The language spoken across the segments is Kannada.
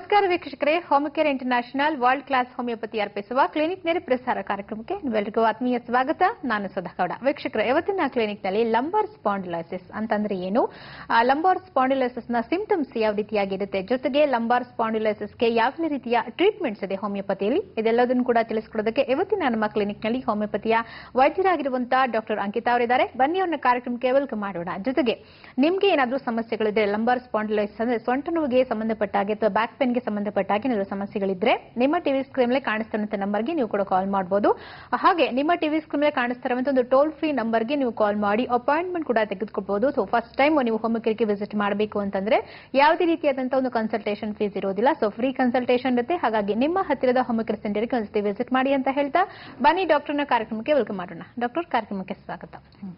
ನಮಸ್ಕಾರ ವೀಕ್ಷಕರೇ Homicare international world class homeopathy ಅರ್ಪಿಸುವ ಕ್ಲಿನಿಕ್ ನೇರ ಪ್ರಸಾರ ಕಾರ್ಯಕ್ರಮಕ್ಕೆ ನೀವೆಲ್ಲರಿಗೂ ಆತ್ಮೀಯ ಸ್ವಾಗತ ನಾನು ಸುಧಾಗೌಡ ವೀಕ್ಷಕರ ಇವತ್ತಿನ ಕ್ಲಿನಿಕ್ ನಲ್ಲಿ ಲಂಬಾರ್ ಸ್ಪಾಂಡಿಲೈಸಿಸ್ ಅಂತಂದ್ರೆ ಏನು ಲಂಬಾರ್ ಸ್ಪಾಂಡಿಲೈಸಿಸ್ ನ ಸಿಂಪ್ಟಮ್ಸ್ ಯಾವ ರೀತಿಯಾಗಿರುತ್ತೆ ಜೊತೆಗೆ ಲಂಬಾರ್ ಸ್ಪಾಂಡಿಲೈಸಿಸ್ ಗೆ ಯಾವ ರೀತಿಯ ಟ್ರೀಟ್ಮೆಂಟ್ಸ್ ಇದೆ ಹೋಮಿಯೋಪತಿಯಲ್ಲಿ ಇದೆಲ್ಲದನ್ನು ಕೂಡ ತಿಳಿಸ್ಕೊಡೋದಕ್ಕೆ ಇವತ್ತಿನ ನಮ್ಮ ಕ್ಲಿನಿಕ್ ನಲ್ಲಿ ಹೋಮಿಯೋಪತಿಯ ವೈದ್ಯರಾಗಿರುವಂತಹ ಡಾಕ್ಟರ್ ಅಂಕಿತಾ ಅವರಿದ್ದಾರೆ ಬನ್ನಿ ಅವ್ರನ್ನ ಕಾರ್ಯಕ್ರಮಕ್ಕೆ ವೆಲ್ಕಮ್ ಮಾಡೋಣ ಜೊತೆಗೆ ನಿಮ್ಗೆ ಏನಾದ್ರೂ ಸಮಸ್ಯೆಗಳಿದ್ರೆ ಲಂಬಾರ್ ಸ್ಪಾಂಡಿಲೈಸಿಸ್ ಅಂದ್ರೆ ಸೊಂಟ ನೋವಿಗೆ ಸಂಬಂಧಪಟ್ಟ ಹಾಗೆ ಅಥವಾ ಬ್ಯಾಕ್ ಪೇನ್ಗೆ ಸಂಬಂಧಪಟ್ಟ ಹಾಗೆ ಏನಾದ್ರು ಸಮಸ್ಯೆಗಳಿದ್ರೆ ನಿಮ್ಮ ಟಿವಿ ಸ್ಕ್ರೀನ್ ಮೇಲೆ ಕಾಣಿಸ್ತಾರಂತ ನಂಬರ್ಗೆ ನೀವು ಕೂಡ ಕಾಲ್ ಮಾಡಬಹುದು ಹಾಗೆ ನಿಮ್ಮ ಟಿವಿ ಸ್ಕ್ರೀನ್ ಮೇಲೆ ಕಾಣಿಸ್ತಾರಂತ ಒಂದು ಟೋಲ್ ಫ್ರೀ ನಂಬರ್ಗೆ ನೀವು ಕಾಲ್ ಮಾಡಿ ಅಪಾಯಿಂಟ್ಮೆಂಟ್ ಕೂಡ ತೆಗೆದುಕೊಳ್ಬಹುದು ಸೊ ಫಸ್ಟ್ ಟೈಮ್ ನೀವು ಹೋಮಿಕೇರ್ಗೆ ವಿಸಿಟ್ ಮಾಡಬೇಕು ಅಂತಂದ್ರೆ ಯಾವುದೇ ರೀತಿಯಾದಂತಹ ಒಂದು ಕನ್ಸಲ್ಟೇಷನ್ ಫೀಸ್ ಇರೋದಿಲ್ಲ ಸೊ ಫ್ರೀ ಕನ್ಸಲ್ಟೇಷನ್ ಇರುತ್ತೆ ಹಾಗಾಗಿ ನಿಮ್ಮ ಹತ್ತಿರದ ಹೋಮಿಕೇರ್ ಸೆಂಟರ್ಗೆ ಒಂದ್ಸತಿ ವಿಸಿಟ್ ಮಾಡಿ ಅಂತ ಹೇಳ್ತಾ ಬನ್ನಿ ಡಾಕ್ಟರ್ನ ಕಾರ್ಯಕ್ರಮಕ್ಕೆ ವೆಲ್ಕಮ್ ಮಾಡೋಣ ಡಾಕ್ಟರ್ ಕಾರ್ಯಕ್ರಮಕ್ಕೆ ಸ್ವಾಗತ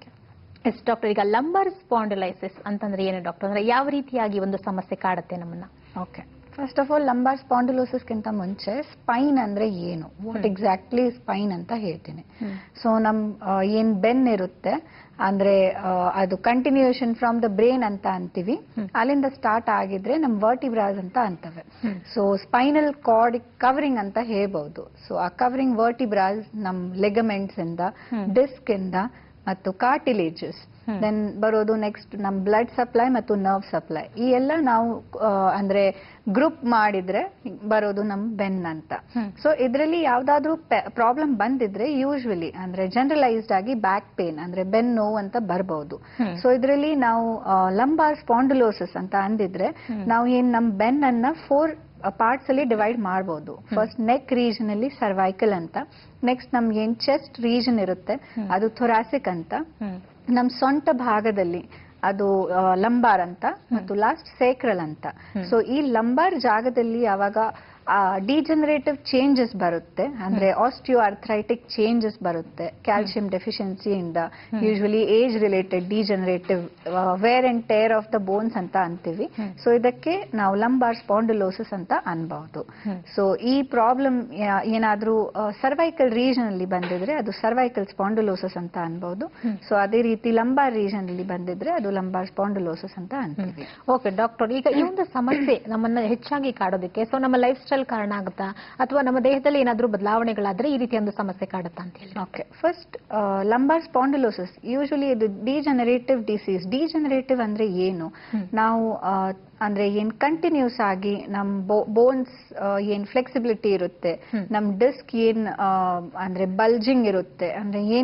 ಎಸ್ ಡಾಕ್ಟರ್ ಈಗ ಲಂಬರ್ ಸ್ಪಾಂಡಿಲೈಸಿಸ್ ಅಂತಂದ್ರೆ ಏನು ಡಾಕ್ಟರ್ ಅಂದ್ರೆ ಯಾವ ರೀತಿಯಾಗಿ ಒಂದು ಸಮಸ್ಯೆ ಕಾಡುತ್ತೆ ನಮ್ಮನ್ನ okay first of all lumbar ಸ್ಪಾಂಡಿಲೋಸಿಸ್ಗಿಂತ ಮುಂಚೆ ಸ್ಪೈನ್ ಅಂದ್ರೆ ಏನು ವಾಟ್ ಎಕ್ಸಾಕ್ಟ್ಲಿ ಸ್ಪೈನ್ ಅಂತ ಹೇಳ್ತೀನಿ ಸೊ ನಮ್ ಆ, ಏನ್ ಬೆನ್ ಇರುತ್ತೆ ಅಂದ್ರೆ ಆ, ಅದು ಕಂಟಿನ್ಯೂಷನ್ ಫ್ರಮ್ ದ ಬ್ರೇನ್ ಅಂತ ಅಂತೀವಿ ಅಲ್ಲಿಂದ ಸ್ಟಾರ್ಟ್ ಆಗಿದ್ರೆ ನಮ್ ವರ್ಟಿಬ್ರಾಸ್ ಅಂತ ಅಂತವೆ ಸೊ ಸ್ಪೈನಲ್ ಕಾರ್ಡ್ ಕವರಿಂಗ್ ಅಂತ ಹೇಳ್ಬಹುದು ಸೊ ಆ ಕವರಿಂಗ್ ವರ್ಟಿಬ್ರಾಸ್ ನಮ್ ಲೆಗಮೆಂಟ್ಸ್ ಇಂದ ಡಿಸ್ಕ್ ಇಂದ ಮತ್ತು ಕಾರ್ಟಿಲೇಜಸ್ ದೆನ್ ಬರೋದು ನೆಕ್ಸ್ಟ್ ನಮ್ ಬ್ಲಡ್ ಸಪ್ಲೈ ಮತ್ತು ನರ್ವ್ ಸಪ್ಲೈ ಈ ಎಲ್ಲ ನಾವು ಆ, ಅಂದ್ರೆ ಗ್ರೂಪ್ ಮಾಡಿದ್ರೆ ಬರೋದು ನಮ್ ಬೆನ್ ಅಂತ ಸೊ ಇದರಲ್ಲಿ ಯಾವ್ದಾದ್ರು ಪ್ರಾಬ್ಲಮ್ ಬಂದಿದ್ರೆ ಯೂಶುವಲಿ ಅಂದ್ರೆ ಜನರಲೈಸ್ಡ್ ಆಗಿ ಬ್ಯಾಕ್ ಪೇನ್ ಅಂದ್ರೆ ಬೆನ್ ನೋವು ಅಂತ ಬರ್ಬಹುದು ಸೊ ಇದರಲ್ಲಿ ನಾವು ಲಂಬಾರ್ ಸ್ಪಾಂಡಿಲೋಸಿಸ್ ಅಂತ ಅಂದಿದ್ರೆ ನಾವು ಏನ್ ನಮ್ ಬೆನ್ ಅನ್ನ ಫೋರ್ ಪಾರ್ಟ್ಸ್ ಅಲ್ಲಿ ಡಿವೈಡ್ ಮಾಡಬಹುದು ಫಸ್ಟ್ ನೆಕ್ ರೀಜನ್ ಅಲ್ಲಿ ಸರ್ವೈಕಲ್ ಅಂತ ನೆಕ್ಸ್ಟ್ ನಮ್ಗೆ ಏನ್ ಚೆಸ್ಟ್ ರೀಜನ್ ಇರುತ್ತೆ ಅದು ಥೊರಾಸಿಕ್ ಅಂತ ನಮ್ ಸೊಂಟ ಭಾಗದಲ್ಲಿ ಅದು ಆ, ಲಂಬಾರ್ ಅಂತ ಮತ್ತು ಲಾಸ್ಟ್ ಸೇಕ್ರಲ್ ಅಂತ ಸೊ ಈ ಲಂಬಾರ್ ಜಾಗದಲ್ಲಿ ಯಾವಾಗ ಡಿಜನರೇಟಿವ್ ಚೇಂಜಸ್ ಬರುತ್ತೆ ಅಂದ್ರೆ ಆಸ್ಟಿಯೋ ಅರ್ಥ್ರೈಟಿಕ್ ಚೇಂಜಸ್ ಬರುತ್ತೆ ಕ್ಯಾಲ್ಸಿಯಂ ಡೆಫಿಷಿಯನ್ಸಿಯಿಂದ usually age related degenerative wear and tear of the bones ಅಂತ ಅಂತೀವಿ ಸೊ ಇದಕ್ಕೆ ನಾವು ಲಂಬಾರ್ ಸ್ಪಾಂಡಿಲೋಸಿಸ್ ಅಂತ ಅನ್ಬಹುದು ಸೊ ಈ ಪ್ರಾಬ್ಲಮ್ ಏನಾದ್ರೂ ಸರ್ವೈಕಲ್ ರೀಜನ್ ಅಲ್ಲಿ ಬಂದಿದ್ರೆ ಅದು ಸರ್ವೈಕಲ್ ಸ್ಪಾಂಡಿಲೋಸಿಸ್ ಅಂತ ಅನ್ಬಹುದು ಸೊ ಅದೇ ರೀತಿ ಲಂಬಾರ್ ರೀಜನ್ ಅಲ್ಲಿ ಬಂದಿದ್ರೆ ಅದು ಲಂಬಾರ್ ಸ್ಪಾಂಡಿಲೋಸಿಸ್ ಅಂತ ಅಂತೀವಿ ಓಕೆ ಡಾಕ್ಟರ್ ಈಗ ಈ ಒಂದು ಸಮಸ್ಯೆ ನಮ್ಮನ್ನ ಹೆಚ್ಚಾಗಿ ಕಾಡೋದಕ್ಕೆ ಸೊ ನಮ್ಮ ಲೈಫ್ ಸ್ಟೈಲ್ ಕಾರಣ ಆಗುತ್ತಾ ಅಥವಾ ನಮ್ಮ ದೇಹದಲ್ಲಿ ಏನಾದ್ರೂ ಬದಲಾವಣೆಗಳಾದ್ರೆ ಈ ರೀತಿ ಒಂದು ಸಮಸ್ಯೆ ಕಾಡುತ್ತಾ ಅಂತ ಹೇಳಿ okay first lumbar spondylosis usually ಇದು ಡಿಜನರೇಟಿವ್ ಡಿಸೀಸ್ ಡಿಜನರೇಟಿವ್ ಅಂದ್ರೆ ಏನು ನಾವು ಆ, ಅಂದ್ರೆ ಏನ್ ಕಂಟಿನ್ಯೂಸ್ ಆಗಿ ನಮ್ ಬೋನ್ಸ್ ಏನ್ ಫ್ಲೆಕ್ಸಿಬಿಲಿಟಿ ಇರುತ್ತೆ ನಮ್ ಡಿಸ್ಕ್ ಏನ್ ಆ, ಅಂದ್ರೆ ಬಲ್ಜಿಂಗ್ ಇರುತ್ತೆ ಅಂದ್ರೆ ಏನ್